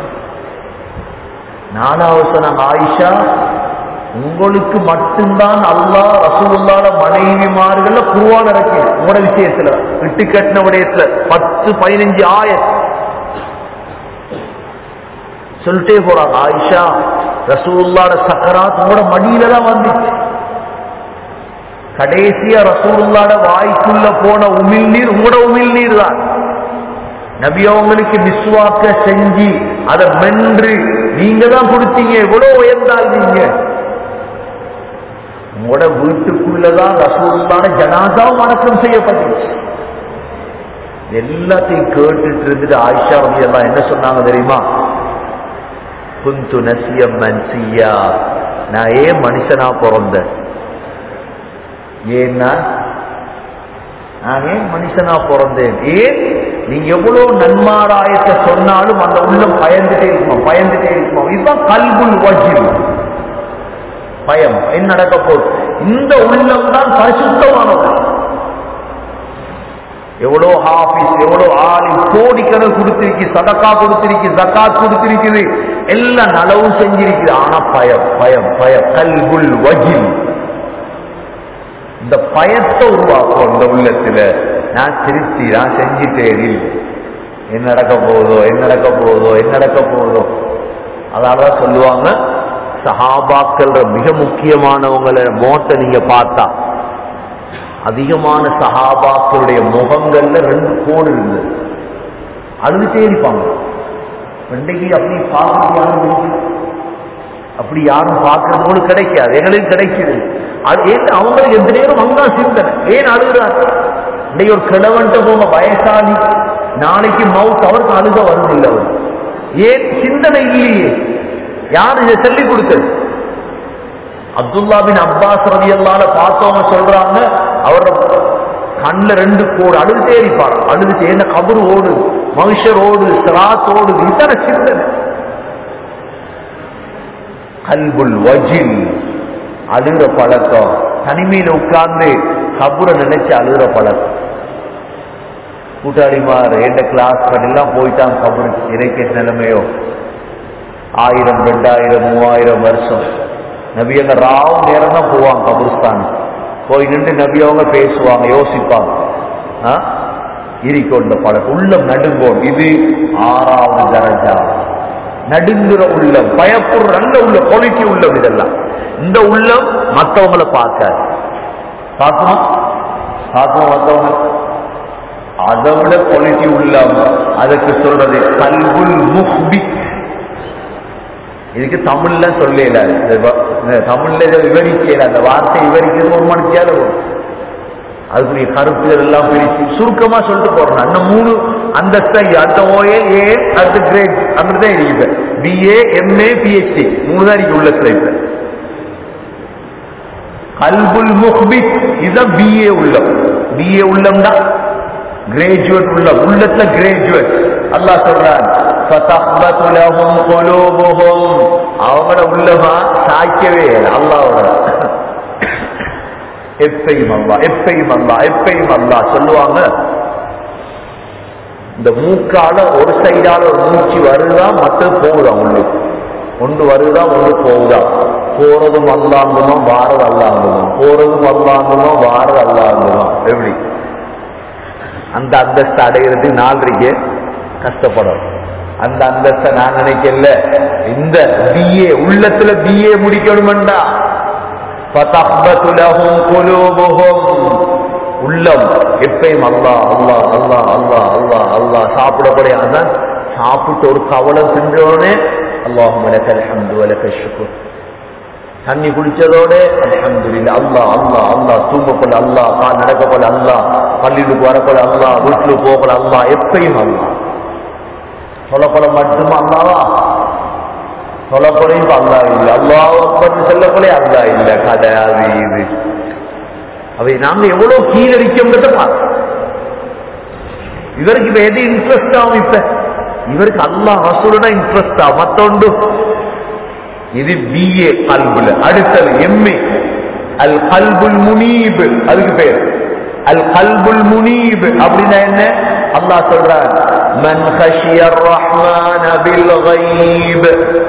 Speaker 1: நாலாவது சொன்னாங்க ஆயிஷா உங்களுக்கு மட்டும்தான் அல்லா ரசூலுல்லாட மனைவிமார்கள்ல குருவான இறக்கி உங்களோட விஷயத்துல விட்டு கட்டின விடயத்துல பத்து பதினஞ்சு ஆயிரம் சொல்லிட்டே போறாங்க ஆயிஷா ரசூலுல்லாட சக்கராத் உங்களோட மடியில தான் வந்துச்சு கடைசியா ரசூலுல்லாட வாய்க்குள்ள போன உமிழ் நீர் உங்களோட உமிழ் நீர் தான் நபி அவங்களுக்கு விசுவாக்க செஞ்சு அதை மென்று நீங்க தான் கொடுத்தீங்க எவ்வளவு உயர்ந்தால் நீங்க உங்களோட வீட்டுக்குள்ளதான் ரசூலுல்லாட ஜனாதாவும் அடக்கம் செய்யப்பட்டுச்சு எல்லாத்தையும் கேட்டுட்டு இருந்துட்டு ஆயிஷா வந்து எல்லாம் என்ன சொன்னாங்க தெரியுமா குந்து நசியம் மன்சியா நான் ஏன் மனுஷனா பிறந்தேன் ஏன்னா நான் ஏன் மனுஷனா பிறந்தேன் ஏன் நீங்க எவ்வளவு நன்மாராயத்தை சொன்னாலும் அந்த உள்ளம் பயந்துட்டே இருக்குமா பயந்துட்டே இருக்குமா இதுதான் கல்குல் வஜில் பயம் என்ன நடக்க போகுது இந்த உள்ளம் தான் பரிசுத்தமானது எவ்வளோ ஹாபிஸ் எவ்வளோ ஆளி கோடிக்கணக்கு கொடுத்திருக்கு சதக்கா கொடுத்திருக்கு ஜக்காத் கொடுத்திருக்குது எல்லாம் நலவும் செஞ்சிருக்குது ஆனா பயம் பயம் பயம் கல்குல் வஜில் இந்த பயத்தை உருவாக்கும் இந்த உள்ளத்துல நான் திருப்தி நான் செஞ்சிட்டேன் என்ன நடக்க போகுதோ என்ன நடக்க போகுதோ என்ன நடக்க போகுதோ அதனாலதான் சொல்லுவாங்க சஹாபாக்கள் மிக முக்கியமானவங்கள மோட்டை நீங்க பார்த்தா அதிகமான சஹாபாக்களுடைய முகங்கள்ல ரெண்டு கோடு இருந்தது அழுதுட்டே இருப்பாங்க இன்றைக்கு அப்படி பார்க்க யாரும் இல்லை. அப்படி யாரும் பார்க்கறது கூட கிடைக்காது எங்களுக்கு கிடைக்குது அது ஏன் அவங்களுக்கு எந்த நேரம் அங்கா சிந்தனை ஏன் அழுகிறாங்க இன்னைக்கு ஒரு கிழவன்ட்ட போங்க வயசாளி நாளைக்கு மவுத் அவருக்கு அழுக வருதில்லை அவர் ஏன் சிந்தனை இல்லையே யார் இதை சொல்லிக் கொடுத்தது அப்துல்லா பின் அப்பாஸ் ரவி அல்லாத பார்த்தவங்க சொல்றாங்க அவரோட கண்ணுல ரெண்டு கோடு அழுதுட்டே இருப்பார் அழுதுட்டு என்ன கபர் ஓடு மனுஷர் ஓடு சிராத் ஓடு இத்தனை சிந்தனை கல்புல் வஜில் அழுகிற பழக்கம் தனிமையில உட்கார்ந்து கபுரை நினைச்சு அழுகிற பழக்கம் கூட்டாளிமார் எந்த கிளாஸ் எல்லாம் போயிட்டான் கபருக்கு இறைக்க நிலைமையோ ஆயிரம் ரெண்டாயிரம் மூவாயிரம் வருஷம் நபி அங்க ராவ் நேரம் தான் போவாங்க கபுருஸ்தான் போய் நின்று நபி அவங்க பேசுவாங்க யோசிப்பாங்க ஆ? இரிக்கொண்ட பழக்கம் உள்ளம் நடுங்கோம் இது ஆறாவது தரஜா நடுங்குற உள்ளம் பயப்படுற நல்ல உள்ள குவாலிட்டி உள்ளம் இதெல்லாம் இந்த உள்ளம் மற்றவங்களை பார்க்காது பார்க்குமா பார்க்குமா மற்றவங்க அதை விட குவாலிட்டி உள்ளம் அதுக்கு சொல்றது கல்புல் முஹ்பிக் இதுக்கு தமிழ்ல சொல்லல இந்த வ- இந்த தமிழ்ல இதை விவரிக்கல அந்த வார்த்தை விவரிக்கிறது ஒரு மணித்தியால வரும் அதுக்குரிய கருத்துகள் எல்லாம் பிரிச்சு சுருக்கமா சொல்லிட்டு போறேன் அந்த மூணு அந்தஸ்தை அந்த ஓஏ ஏ அடுத்த கிரேட் அப்படிதான் இருக்குது பிஏ எம்ஏ பிஹெச்டி மூணு தான் இருக்கு உள்ளத்துல இப்ப கல்புல் முஹ்பித் இதுதான் பிஏ உள்ளம் பிஏ உள்ளம் தான் கிராஜுவேட் உள்ள உள்ளத்துல கிராஜுவேட் அல்லாஹ் சொல்றான் فَتَخْبَتُ لَهُمْ قُلُوبُهُمْ அவங்களோட உள்ளமா சாய்க்கவே இல்லை அல்லாவோட எப்பையும் அல்லா எப்பையும் அல்லா எப்பையும் அல்லா சொல்லுவாங்க இந்த மூக்கால ஒரு சைடால ஒரு மூச்சு வருதா மற்றது போகுதா உள்ளுக்கு ஒன்று வருதா ஒன்று போகுதா போறதும் அல்லாங்குமா வாரது அல்லாங்குமா போறதும் அல்லாங்குமா வாரது அல்லாங்குமா எப்படி அந்த அந்தஸ்து அடையிறது நாலரைக்கு கஷ்டப்படும் அந்த அந்தஸ்தை நான் நினைக்கல இந்த பிஏ உள்ளத்துல பிஏ முடிக்கணும்டா فَتَخْبَتُ لَهُمْ قُلُوبُهُمْ உள்ளம் எப்பயும் அல்லாஹ் அல்லாஹ் அல்லாஹ் அல்லாஹ் அல்லாஹ் அல்லாஹ் சாப்பிடக்கூடிய அதான் சாப்பிட்டு ஒரு கவலை செஞ்சோடனே அல்லாஹும் லக்கல் ஹம்து வலக்க ஷுக்ர் தண்ணி குடிச்சதோட அல்ஹம்துலில்லாஹ் அல்லாஹ் அல்லாஹ் அல்லாஹ் தூங்க போல அல்லாஹ் கால் நடக்க போல அல்லாஹ் பள்ளியிலுக்கு வர போல அல்லாஹ் வீட்டுல போக போல அல்லாஹ் எப்பயும் அல்லாஹ் சொல்லப்பட மட்டுமா அல்லாவா சொல்லப்படையும் அல்லாஹ் இல்லை அல்லாஹ் அக்பர் சொல்லப்படே அல்லாஹ் இல்லை கடை அது இது அவை நாங்க எவ்வளவு கீழடிக்கோங்கிறத பார்க்கணும் இவருக்கு இப்ப எது இன்ட்ரெஸ்ட் ஆகும் இப்ப இவருக்கு அல்லாஹ் ரசூலுனா இன்ட்ரெஸ்ட் ஆகும் மத்தொண்டு இது பிஏ கல்புல அடுத்தது எம்ஏ அல் கல்புல் முனீப் அதுக்கு பேர் அல் கல்புல் முனீப் அப்படின்னா என்ன அல்லாஹ் சொல்றான் மன் خشي الرحمن بالغيب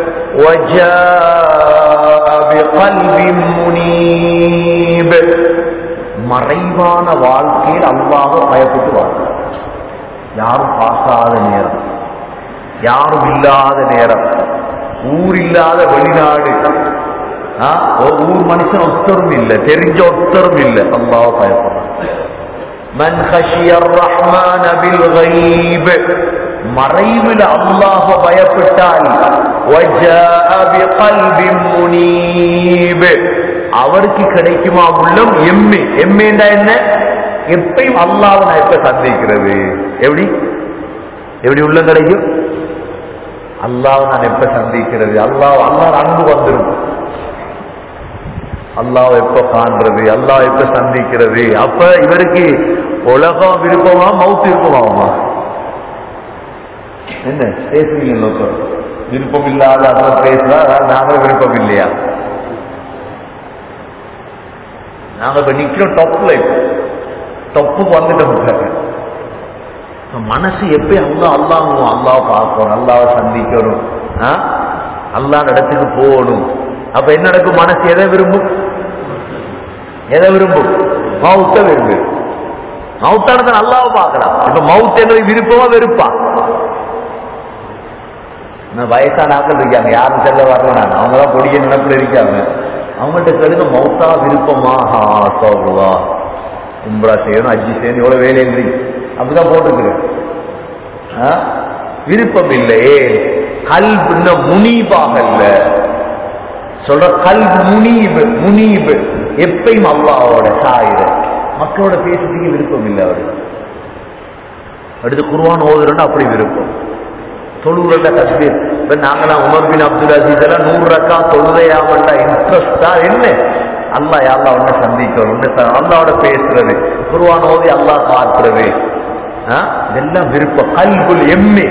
Speaker 1: وجاء بقلب منيب மறைவான வாழ்க்கையில் அல்லாஹ் பயப்பட்டு வாழ்ந்தார் யாரும் பார்க்காத நேரம் யாரும் இல்லாத நேரம் ஊர் இல்லாத வெளிநாடு ஆ, ஒரு ஊர் மனுஷன் ஒருத்தரும் இல்லை தெரிஞ்ச ஒருத்தரும் இல்லை அல்லாஹ் பயப்படுறான் மன் ஹஷியர் ரஹ்மான பில் غيب மறைவில் அல்லாஹ் பயப்பட்டால் وجاء بقلب منيب அவருக்கு கிடைக்குமா உள்ளம் எம்மே எம்மேண்டா என்ன எப்பயும் அல்லாஹ் நான் எப்ப சந்திக்கிறது எப்படி எப்படி உள்ளம் கிடைக்கும் அல்லாஹ் நான் எப்ப சந்திக்கிறது அல்லாஹ் அல்லாஹ் அன்பு வந்துடும் அல்லாஹ் எப்ப காண்றது அல்லாஹ் எப்ப சந்திக்கிறது அப்ப இவருக்கு உலகம் விருப்பமா மவுத்து விருப்பமாகுமா என்ன பேசுறீங்க நோக்கம் விருப்பம் இல்லாத அதான் பேசுறா அதாவது நாங்க விருப்பம் இல்லையா நாங்க இப்ப நிக்கிறோம் டொப்ல டொப்புக்கு வந்துட்டோம் இப்ப. மனசு எப்படி அல்லா அல்லாஹ் அல்லாஹ் பார்க்கணும் அல்லாஹ் சந்திக்கணும் ஆ? அல்லாஹ் இடத்துக்கு போகணும் அப்ப என்ன நடக்கும் மனசு எதை விரும்பும் எதை விரும்பும் மவுத்த விரும்பு மவுத்தானதை அல்லாஹ் பார்க்கலாம் இப்ப மவுத் என்பது விருப்பமா வெறுப்பா நான் வயசான ஆட்கள் இருக்காங்க யாரும் செல்ல வரல நான் அவங்க தான் கொடிய நினைப்புல இருக்காங்க அவங்கள்ட்ட கேளுங்க மௌத்தா விருப்பமா சோகுவா உம்ரா செய்யணும் அஜி செய்யணும் எவ்வளவு வேலை இல்லை அப்படிதான் போட்டுக்கிறேன் ஆ? விருப்பம் இல்லையே கல்பு இன்னும் முனீபாக இல்ல சொல்ற கல்பு முனீபு முனீபு எப்பயும் அல்லாவோட சாயிர மக்களோட பேசுறதுக்கு விருப்பம் இல்லை அவரு அடுத்து குருவான் ஓதுறோன்னு அப்படி விருப்பம் தொழுகிறத தஸ்பீர் இப்ப நாங்களாம் உமர் பின் அப்துல் அசீஸ் எல்லாம் நூறு ரக்கா தொழுதையாமண்டா இன்ட்ரெஸ்டா என்ன அல்லா அல்லா ஒன்ன சந்திக்கணும் ஒன்னு அல்லாவோட பேசுறது குருவான் ஓதி அல்லா பார்க்கிறது ஆ? இதெல்லாம் விருப்பம் கல்புல் எம்ஏ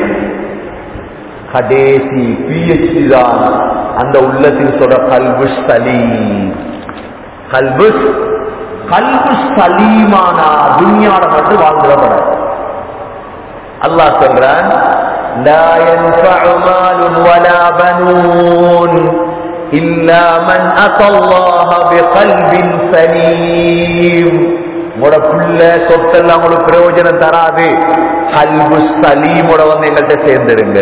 Speaker 1: கடைசி பிஹெச்டி தான் அந்த உள்ளத்தில் சொல்ற கல்புஸ் சலீம் கல்புஸ் கல்பு சலீமானா துன்யாட மட்டும் வாழ்ந்துடப்பட அல்லாஹ் சொல்றான் لا ينفع مال ولا بنون إلا من أتى الله بقلب سليم உங்களோட புள்ள சொத்தெல்லாம் உங்களுக்கு பிரயோஜனம் தராது கல்பு சலீமோட வந்து எங்கள்கிட்ட சேர்ந்துருங்க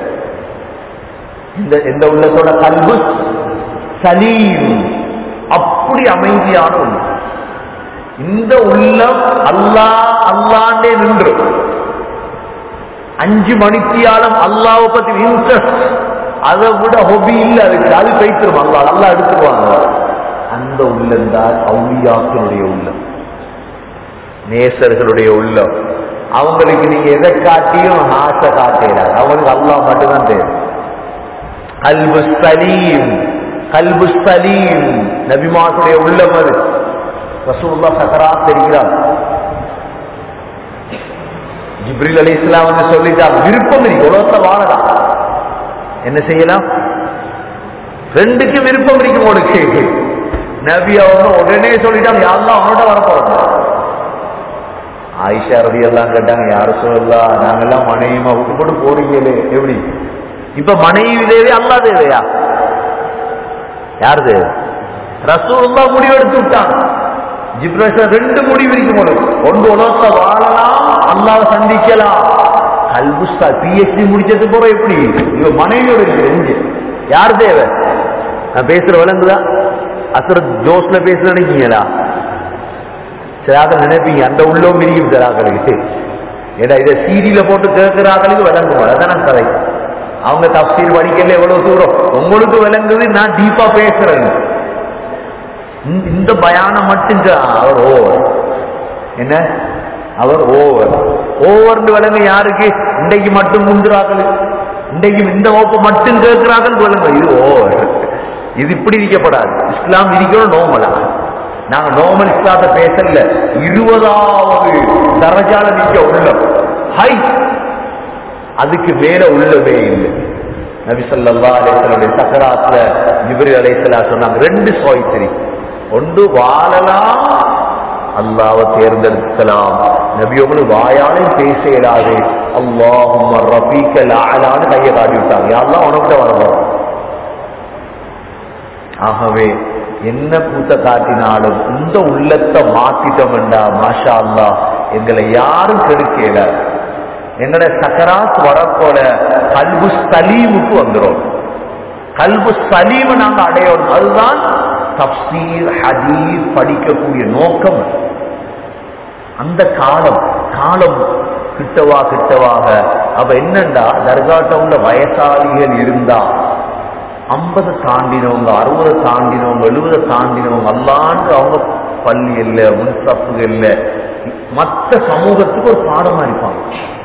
Speaker 1: இந்த இந்த உள்ளத்தோட கல்பு சலீம் அப்படி அமைதியான உள்ளம் இந்த உள்ளம் அல்லாஹ் அல்லாண்டே நின்று அஞ்சு மணித்தியாலம் அல்லாவை பத்தி இன்ட்ரெஸ்ட் அதை விட ஹொபி இல்ல அதுக்கு அது கைத்திரும் அல்லா நல்லா எடுத்துருவாங்க அந்த உள்ளம் தான் அவுளியாக்களுடைய உள்ளம் நேசர்களுடைய உள்ளம் அவங்களுக்கு நீங்க எதை காட்டியும் ஆசை காட்டுகிறார் அவங்களுக்கு அல்லாஹ் மட்டும்தான் தெரியும் கல்பு சலீம் கல்பு சலீம் நபிமாசுடைய உள்ளம் அது ரசூல்லா சக்கரா தெரிகிறார் ஜிப்ரில் அலி இஸ்லாம் வந்து சொல்லிட்டார் விருப்பம் இருக்கு உலகத்தை வாழலாம் என்ன செய்யலாம் ரெண்டுக்கு விருப்பம் இருக்கு உங்களுக்கு நபி அவங்க உடனே சொல்லிட்டாங்க யாரெல்லாம் அவனோட வரப்போறாங்க ஆயிஷா ரவி எல்லாம் கேட்டாங்க யார சொல்லலாம் நாங்கெல்லாம் மனைவிமா விட்டு போட்டு போறீங்களே எப்படி இப்ப மனைவி தேவை அல்லா தேவையா யாரு தேவை ரசூல்லா முடிவெடுத்து விட்டாங்க ஜிப்ரேஷன் ரெண்டு முடிவு இருக்கும் போது ஒன்று உலகத்தை வாழலாம் அல்லாவை சந்திக்கலாம் கல்புஸ்தா பிஎச்டி முடிச்சது போற எப்படி இவ மனைவியோட இருக்கு ரெண்டு யார் தேவை நான் பேசுற விளங்குதா அசுர ஜோஸ்ல பேசுற நினைக்கீங்களா சிலாக நினைப்பீங்க அந்த உள்ளம் விரியும் சிலாக்களுக்கு ஏன்னா இதை சீடியில போட்டு கேட்கிறாங்களுக்கு விளங்குமா அதான் கதை அவங்க தப்சீர் படிக்கல எவ்வளவு தூரம் உங்களுக்கு விளங்குது நான் டீப்பா பேசுறேன் இந்த- இந்த பயானம் மட்டும் ஜா- அவர் ஓவர் என்ன அவர் ஓவர் ஓவர்னு விளங்கு யாருக்கு இன்றைக்கு மட்டும் முந்துறாக்கள் இன்றைக்கு இந்த வகுப்பு மட்டும் கேட்கிறார்கள் விளங்கு இது ஓவர் இது இப்படி இருக்கப்படாது இஸ்லாம் இருக்கணும் நோமலா நாங்க நோமல் இஸ்லாத்தை பேசல இருபதாவது தரஜால நிக்க உள்ளம் ஹை அதுக்கு மேல உள்ளவே இல்லை நபி ஸல்லல்லாஹு அலைஹி வஸல்லம் சக்கராத்துல ஜிப்ரீல் அலைஹிஸ்ஸலாம் சொன்னாங்க ரெண்டு சாய்ஸ் இருக்கு ஒன்று வாழலாம் அல்லாஹ்வை தேர்ந்தெடுக்கலாம் நபியோடு வாயாலே பேச இயலாது அல்லாஹும்ம ரபீக்கல் அலான்னு கையை காட்டி விட்டாங்க யாரெல்லாம் உனக்கிட்ட வரணும் ஆகவே என்ன கூத்த காட்டினாலும் இந்த உள்ளத்தை மாத்திட்டோம் என்றா மாஷா அல்லாஹ் எங்களை யாரும் கெடுக்கல எங்கட சக்கராத் வரப்போல கல்பு சலீமுக்கு வந்துடும் கல்பு சலீம நாங்க அடையணும் அதுதான் தப்சீர் ஹதீஸ் படிக்கக்கூடிய நோக்கம் அந்த காலம் காலம் கிட்டவா கிட்டவாக அவ என்னண்டா தர்காட்டவுல வயசாளிகள் இருந்தா ஐம்பது தாண்டினவங்க அறுபது தாண்டினவங்க எழுபது தாண்டினவங்க அல்லாண்டு அவங்க பள்ளி இல்லை முன்சப்புகள் இல்லை மற்ற சமூகத்துக்கு ஒரு பாடமா இருப்பாங்க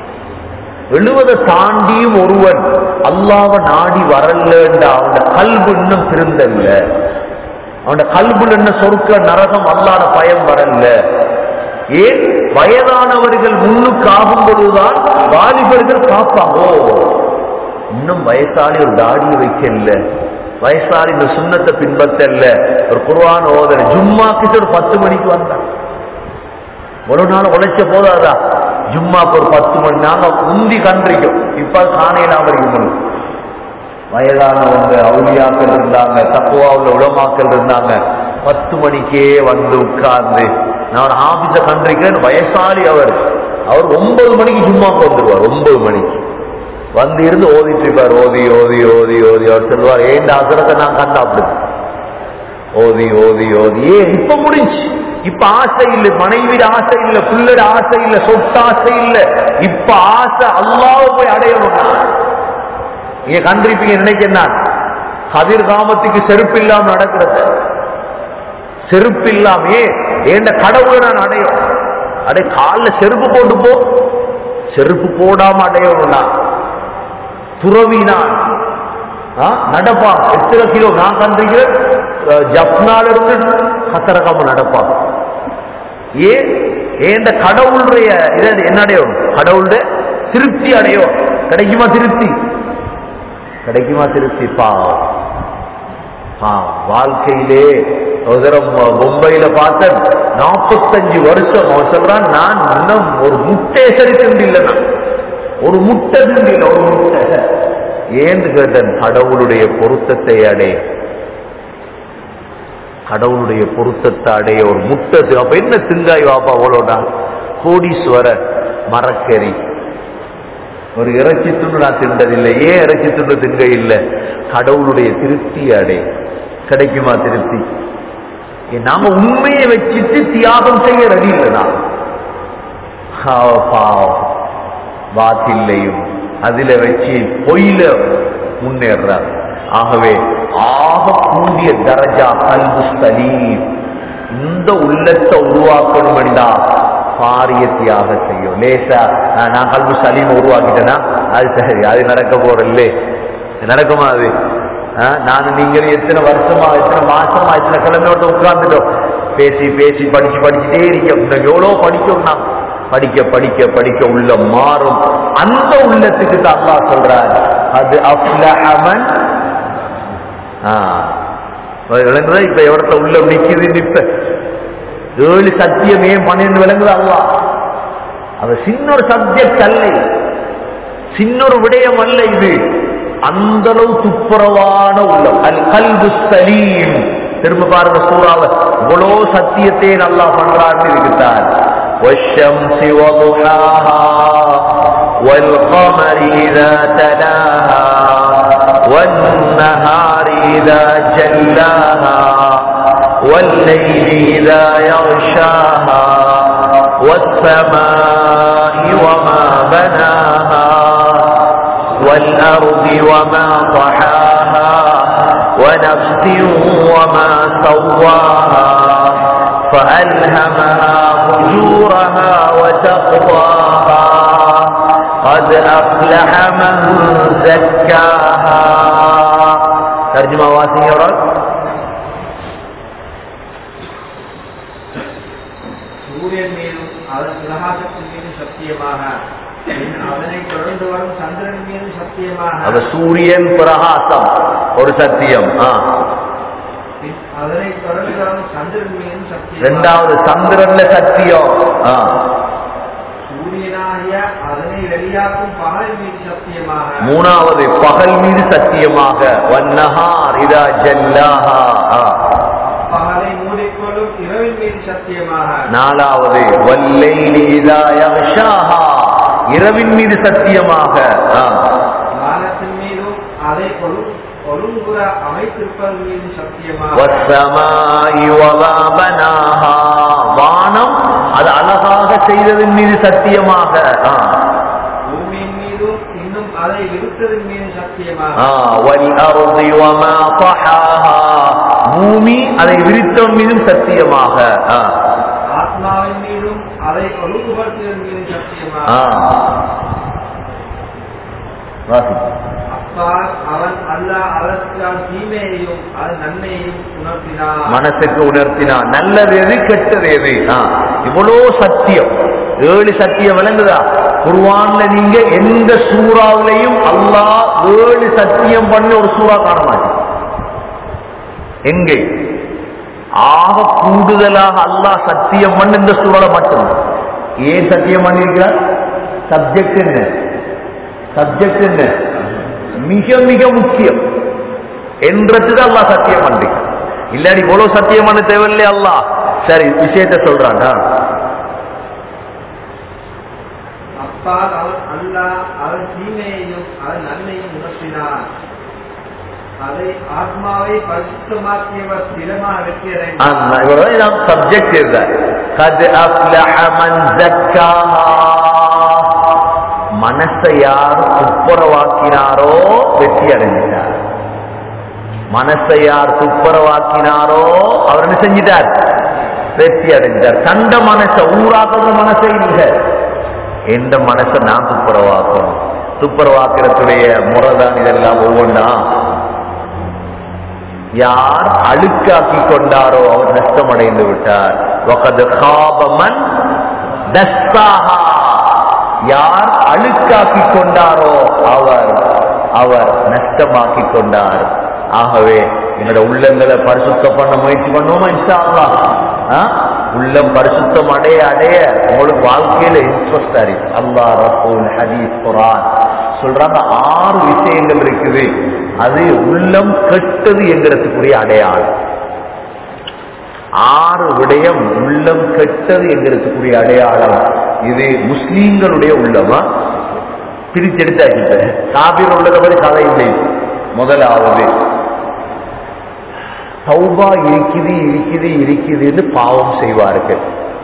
Speaker 1: எழுபதை தாண்டியும் ஒருவன் அல்லாவ நாடி வரலண்டா அவன கல்பு இன்னும் திருந்தல்ல அவன கல்புல என்ன சொர்க்க நரகம் அல்லாத பயம் வரல ஏன் வயதானவர்கள் முன்னுக்கு ஆகும் பொழுதுதான் வாலிபர்கள் பார்ப்பாங்க ஓ இன்னும் வயசாளி ஒரு தாடியை வைக்கல வயசாளி இந்த சுண்ணத்தை பின்பற்றல ஒரு குர்ஆன் ஓதல ஜும்மாக்கு ஒரு பத்து மணிக்கு வந்தான் ஒரு நாள் உழைச்ச போதாதா ஜும்மாக்கு ஒரு பத்து மணி நாங்க உந்தி கண்டிருக்கோம் இப்ப காணையிலாம இருக்கும் வயதானவங்க அவுளியாக்கள் இருந்தாங்க தக்குவாவுல உளமாக்கள் இருந்தாங்க பத்து மணிக்கே வந்து உட்கார்ந்து நான் ஆபீஸ கண்டிருக்கிறேன் வயசாளி அவர் அவர் ஒன்பது மணிக்கு ஜும்மாக்கு வந்துருவார் ஒன்பது மணிக்கு வந்து இருந்து ஓதிட்டு இருப்பார் ஓதி ஓதி ஓதி ஓதி அவர் சொல்லுவார் ஏன் அசரத்தை நான் கண்டா அப்படி ஓதி ஓதி ஓதி ஏன் இப்ப முடிஞ்சு இப்ப ஆசை இல்ல மனைவிட ஆசை இல்ல பிள்ளட ஆசை இல்ல சொத்து ஆசை இல்ல இப்ப ஆசை அல்லாஹ் போய் அடையணும் நீங்க கண்டிருப்பீங்க நினைக்கிறேன் கதிர் காமத்துக்கு செருப்பு இல்லாம நடக்கிறது செருப்பு இல்லாமே ஏண்ட கடவுளை நான் அடையும் அடே காலில் செருப்பு போட்டு போ செருப்பு போடாம அடையணும்னா துறவி நான் ஆ, நடப்பான் எத்தனை கிலோ நான் கண்டிருக்கிறேன் ஜப்னால இருந்து கத்தரகாம நடப்பான் ஏன் ஏண்ட கடவுளுடைய இதை என்ன அடையும் கடவுளுடைய திருப்தி அடையும் கிடைக்குமா திருப்தி கிடைக்குமா திருப்தி பாவம் ஆ, வாழ்க்கையிலே ஒரு தடவை மும்பையில பார்த்தேன் நாற்பத்தஞ்சு வருஷம் அவன் சொல்றான் நான் இன்னும் ஒரு முட்டை சரி திண்டில்லை ஒரு முட்டை திண்டில்லை ஒரு முட்டை ஏன்னு கேட்டேன் கடவுளுடைய பொருத்தத்தை அடைய கடவுளுடைய பொருத்தத்தை அடைய ஒரு முட்டை தி- அப்ப என்ன திங்காய் வாப்பா அவ்வளோடா கோடீஸ்வரர் மரக்கறி ஒரு இறைச்சி துண்டு நான் தின்றதில்லை ஏன் இறைச்சி துண்டு திங்க இல்லை கடவுளுடைய திருப்தி அடை கிடைக்குமா திருப்தி ஏ, நாம உண்மையை வச்சுட்டு தியாகம் செய்ய ரெடி இல்லை நான் பாவம் வாத்தில்லையும் அதுல வச்சு பொய்ல முன்னேறார் ஆகவே ஆக கூடிய தரஜா கல்பு சலீம் இந்த உள்ளத்தை உருவாக்கணும் என்றா பாரிய தியாகம் செய்யும் லேசா நான் நான் கல்பு சலீம் உருவாக்கிட்டேன்னா அது சரி அது நடக்க போறல்லே நடக்குமா அது ஆ, நான் நீங்களும் எத்தனை வருஷமா எத்தனை மாசமா எத்தனை கிழமையோட உட்கார்ந்துட்டோம் பேசி பேசி படிச்சு படிச்சுட்டே இருக்க இன்னும் எவ்வளவு படிக்கணும்னா படிக்க படிக்க படிக்க உள்ள மாறும் அந்த உள்ளத்துக்கு தான் அல்லாஹ் சொல்றார் அது அஃப்லஹமன் விளங்குதா இப்ப எவரத்த உள்ள நிக்குது இப்ப ஏழு சத்தியம் ஏன் பன்னெண்டு விளங்குதா அல்லாஹ் அது சின்ன ஒரு சப்ஜெக்ட் அல்ல இது. சின்ன ஒரு விடயம் அல்ல இது அந்த அளவு துப்புரவான உள்ளம் அல் கல்பு சலீம் திரும்ப பாருங்க சூறாவ இவ்வளோ சத்தியத்தை நல்லா பண்றான்னு இருக்குதான் والشمس وضحاها والقمر إذا تلاها والنهار إذا جلاها والليل إذا يغشاها والسماء وما بناها والأرض وما طحاها ونفس وما سواها فألهمها فجورها وتقواها قد أفلح من زكاها ترجمة واسعة يا رب
Speaker 2: சூரியன் மீதும் அதன் பிரகாசத்தின் மீதும் சத்தியமாக பின் அதனை தொடர்ந்து வரும் சந்திரன் மீதும் சத்தியமாக
Speaker 1: அது சூரியன் பிரகாசம் ஒரு சத்தியம் ஆ.
Speaker 2: பின் அதனை தொடர்ந்து வரும் சந்திரன் மீதும் சத்தியமாக
Speaker 1: ரெண்டாவது சந்திரன்ல சத்தியம் ஆ.
Speaker 2: சூரியனாகிய அதனை வெளியாக்கும் பகல் மீது சத்தியமாக
Speaker 1: மூணாவது பகல் மீது சத்தியமாக வன்னஹார் இதா ஜல்லாஹா ஆ.
Speaker 2: பகலை மூடிக்கொள்ளும் இரவின் மீது சத்தியமாக
Speaker 1: நாலாவது வல்லைலி இதா யக்ஷாஹா இரவின் மீது சத்தியமாக ஆ.
Speaker 2: வானத்தின் மீதும் அதை ஒழு ஒழுங்குற அமைத்திருப்பதன் மீது சத்தியமாக
Speaker 1: வஸ்ஸமாஇ வமா பனாஹா வானம் அது அழகாக செய்ததன் மீது சத்தியமாக ஆ.
Speaker 2: பூமியின் மீதும் இன்னும் அதை விருத்ததன் மீது சத்தியமாக
Speaker 1: ஆ, வல்அர்ضِ வமா طحاها பூமி அதை விரித்தவன் மீதும் சத்தியமாக ஆ.
Speaker 2: ஆத்மாவின் மீதும் அதை ஒழுங்குபடுத்துவதன் மீது சத்தியமாக
Speaker 1: ஆ. வாசி.
Speaker 2: அப்பால் அவன் அல்லாஹ் அதற்கான தீமையையும் அது நன்மையையும் உணர்த்தினான்
Speaker 1: மனசுக்கு உணர்த்தினான் நல்லது எது கெட்டது எது ஆ. இவ்வளோ சத்தியம் ஏழு சத்தியம் விளங்குதா குர்வான்ல நீங்க எந்த சூறாவிலையும் அல்லாஹ் ஏழு சத்தியம் பண்ணி ஒரு சூறா காண மாட்டீங்க எங்கே ஆக கூடுதலாக அல்லாஹ் சத்தியம் பண்ண இந்த சூழலை மட்டும் ஏன் சத்தியம் பண்ணியிருக்கிறார் சப்ஜெக்ட் என்ன சப்ஜெக்ட் என்ன மிக மிக முக்கியம் என்றதுக்கு அல்லாஹ் சத்தியம் பண்றீங்க இல்லாடி இவ்வளவு சத்தியம் பண்ண தேவையில்லையா அல்லாஹ் சரி விஷயத்த சொல்றாங்க
Speaker 2: அப்பால் அவன் அல்லாஹ் அவன் தீமையையும் அதன் நன்மையும் உணர்த்தினான் அதை ஆத்மாவை பரிசுத்தமாக்கியவர் ஸ்திரமாக வெற்றியடைந்தார்
Speaker 1: சப்ஜெக்ட் இருந்தார் கத் அஃப்லஹ மன் ஜக்காஹா மனசை யார் துப்புரவாக்கினாரோ வெற்றி அடைஞ்சிட்டார் மனசை யார் துப்புரவாக்கினாரோ அவர் என்ன செஞ்சிட்டார் வெற்றி அடைஞ்சார் கண்ட மனச ஊராக்குற மனசை இல்லை எந்த மனசை நான் துப்புரவாக்கணும் துப்புரவாக்கிறதுடைய முறைதான் இதெல்லாம் ஒவ்வொன்றா யார் அழுக்காக்கி கொண்டாரோ அவர் நஷ்டமடைந்து விட்டார் وَقَدْ خَابَ مَنْ دَسَّاهَا. யார் அழுக்காக்கி கொண்டாரோ அவர் அவர் நஷ்டமாக்கி கொண்டார் ஆகவே எங்களோட உள்ளங்களை பரிசுத்தம் பண்ண முயற்சி பண்ணுவோமா இன்ஷா அல்லாஹ் ஆ? உள்ளம் பரிசுத்தம் அடைய அடைய உங்களுக்கு வாழ்க்கையில இன்ட்ரெஸ்ட் இருக்கு அல்லாஹ் ரசூல் ஹதீஸ் குரான் சொல்றாங்க ஆறு விஷயங்கள் இருக்குது அது உள்ளம் கெட்டது என்கிறதுக்குரிய அடையாளம் ஆறு விடயம் உள்ளம் கெட்டது என்கிறதுக்குரிய அடையாளம் இது முஸ்லீம்களுடைய உள்ளமா பிரிச்செடுத்தாச்சு காபீர் உள்ளதை பற்றி கதை இல்லை முதலாவது தௌபா இருக்குது இருக்குது இருக்குதுன்னு பாவம் செய்வார்கள்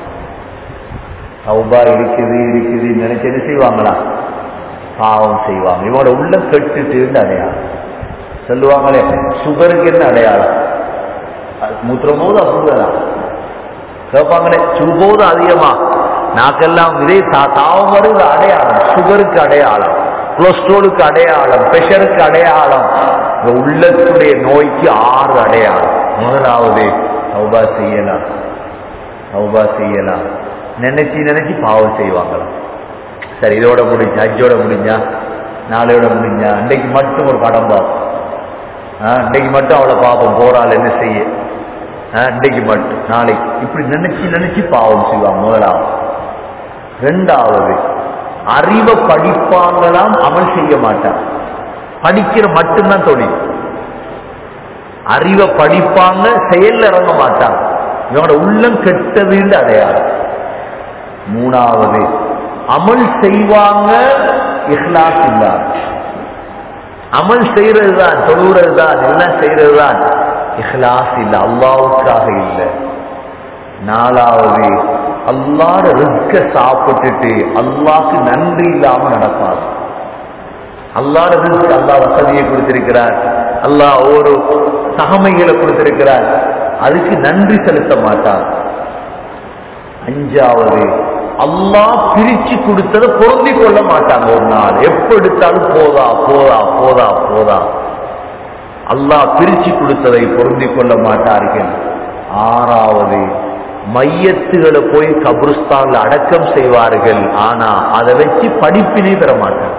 Speaker 1: தௌபா இருக்குது இருக்குது நினைச்சு என்ன செய்வாங்களா பாவம் செய்வாங்க இவனோட உள்ள கெட்டுட்டு அடையாளம் சொல்லுவாங்களே சுகருக்கு என்ன அடையாளம் அது மூத்திரம் போது அசுகரா கேட்பாங்களே சுபோது அதிகமா நாக்கெல்லாம் இதே தா- தாவம் வருது அடையாளம் சுகருக்கு அடையாளம் கொலஸ்ட்ரோலுக்கு அடையாளம் பிரஷருக்கு அடையாளம் இந்த உள்ளத்துடைய நோய்க்கு ஆறு அடையாளம் முதலாவது தௌபா செய்யலாம் தௌபா செய்யலாம் நினைச்சு நினைச்சு பாவம் செய்வாங்களாம் சரி இதோட முடிஞ்சா அஞ்சோட முடிஞ்சா நாளையோட முடிஞ்சா அன்னைக்கு மட்டும் ஒரு படம் பார்ப்போம் ஆ, இன்னைக்கு மட்டும் அவளை பார்ப்போம் போறாள் என்ன செய்ய ஆ, இன்னைக்கு மட்டும் நாளைக்கு இப்படி நினைச்சு நினைச்சு பாவம் செய்வாங்க முதலாவது ரெண்டாவது அறிவை படிப்பாங்களாம் அமல் செய்ய மாட்டான் படிக்கிற மட்டும்தான் தொழில் அறிவை படிப்பாங்க செயல்ல இறங்க மாட்டாங்க இவனோட உள்ளம் கெட்டதுன்னு அடையாளம் மூணாவது அமல் செய்வாங்க இஹ்லாஸ் இல்லாத அமல் செய்யறது தான் தொழுகிறது தான் எல்லாம் செய்யறது தான் இஹ்லாஸ் இல்ல அல்லாவுக்காக இல்லை நாலாவது அல்லாட ரிஸ்க சாப்பிட்டுட்டு அல்லாஹ்க்கு நன்றி இல்லாம நடப்பார் அல்லாட ரிஸ்க் அல்லாஹ் வசதியை கொடுத்திருக்கிறார் அல்லாஹ் ஒரு தகமைகளை கொடுத்திருக்கிறார் அதுக்கு நன்றி செலுத்த மாட்டார் அஞ்சாவது அல்லாஹ் பிரிச்சு கொடுத்ததை பொருந்திக் கொள்ள மாட்டாங்க ஒரு நாள் எப்ப எடுத்தாலும் போதா போதா போதா போதா அல்லாஹ் பிரிச்சு கொடுத்ததை பொருந்திக் கொள்ள மாட்டார்கள் ஆறாவது மையத்துகளை போய் கபிரிஸ்தான்ல அடக்கம் செய்வார்கள் ஆனா அதை வச்சு படிப்பினை பெற மாட்டாங்க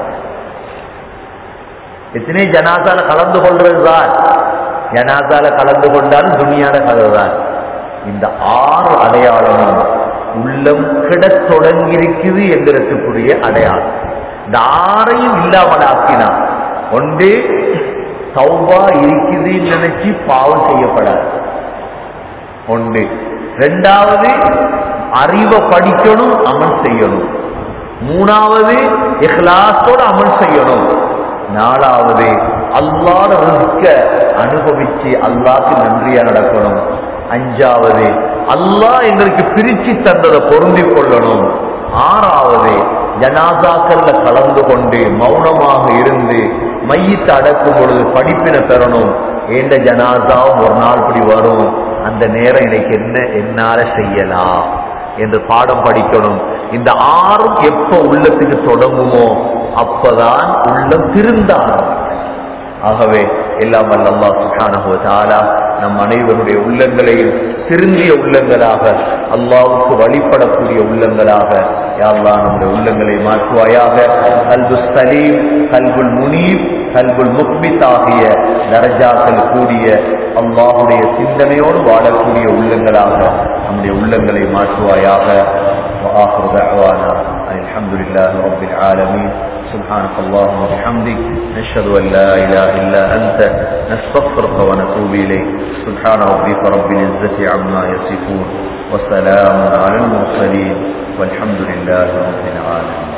Speaker 1: எத்தனை ஜனாசால கலந்து கொள்றதுதான் ஜனாசால கலந்து கொண்டாலும் துணியான கதைதான் இந்த ஆறு அடையாளமும் உள்ளம் கிடத் தொடங்கியிருக்குது என்கிறதுக்குரிய அடையாளம் இந்த ஆறையும் இல்லாமல் ஆக்கினான் ஒன்று சௌபா இருக்குது நினைச்சு பாவம் செய்யப்படாது ஒன்று ரெண்டாவது அறிவை படிக்கணும் அமல் செய்யணும் மூணாவது இஹ்லாஸோட அமல் செய்யணும் நாலாவது அல்லாட ரிஸ்க அனுபவிச்சு அல்லாக்கு நன்றியா நடக்கணும் அஞ்சாவது அல்லாஹ் எங்களுக்கு பிரிச்சு தந்ததை பொருந்திக் கொள்ளணும் ஆறாவது ஜனாசாக்கள்ல கலந்து கொண்டு மௌனமாக இருந்து மையத்தை அடக்கும் பொழுது படிப்பினை பெறணும் ஏண்ட ஜனாசாவும் ஒரு நாள் இப்படி வரும் அந்த நேரம் எனக்கு என்ன என்னால செய்யலாம் என்று பாடம் படிக்கணும் இந்த ஆறும் எப்ப உள்ளத்துக்கு தொடங்குமோ அப்பதான் உள்ளம் திருந்த ஆரம்பிக்கும். ஆகவே எல்லாம் வல்ல அல்லாஹ் சுப்ஹானஹு வ தஆலா நம் அனைவருடைய உள்ளங்களையும் திருந்திய உள்ளங்களாக அல்லாஹ்வுக்கு வழிபடக்கூடிய உள்ளங்களாக யா அல்லாஹ் நம்முடைய உள்ளங்களை மாற்றுவாயாக கல்பு சலீம் கல்புல் முனீப் கல்புல் முக்மித் ஆகிய தரஜாக்கள் கூடிய அல்லாஹுடைய சிந்தனையோடு வாழக்கூடிய உள்ளங்களாக நம்முடைய உள்ளங்களை மாற்றுவாயாக وآخر دعوانا أن الحمد لله رب العالمين سبحانك اللهم وبحمدك نشهد أن لا إله إلا أنت نستغفرك ونتوب إليك سبحان ربك رب العزة عما يصفون وسلام على المرسلين والحمد لله رب العالمين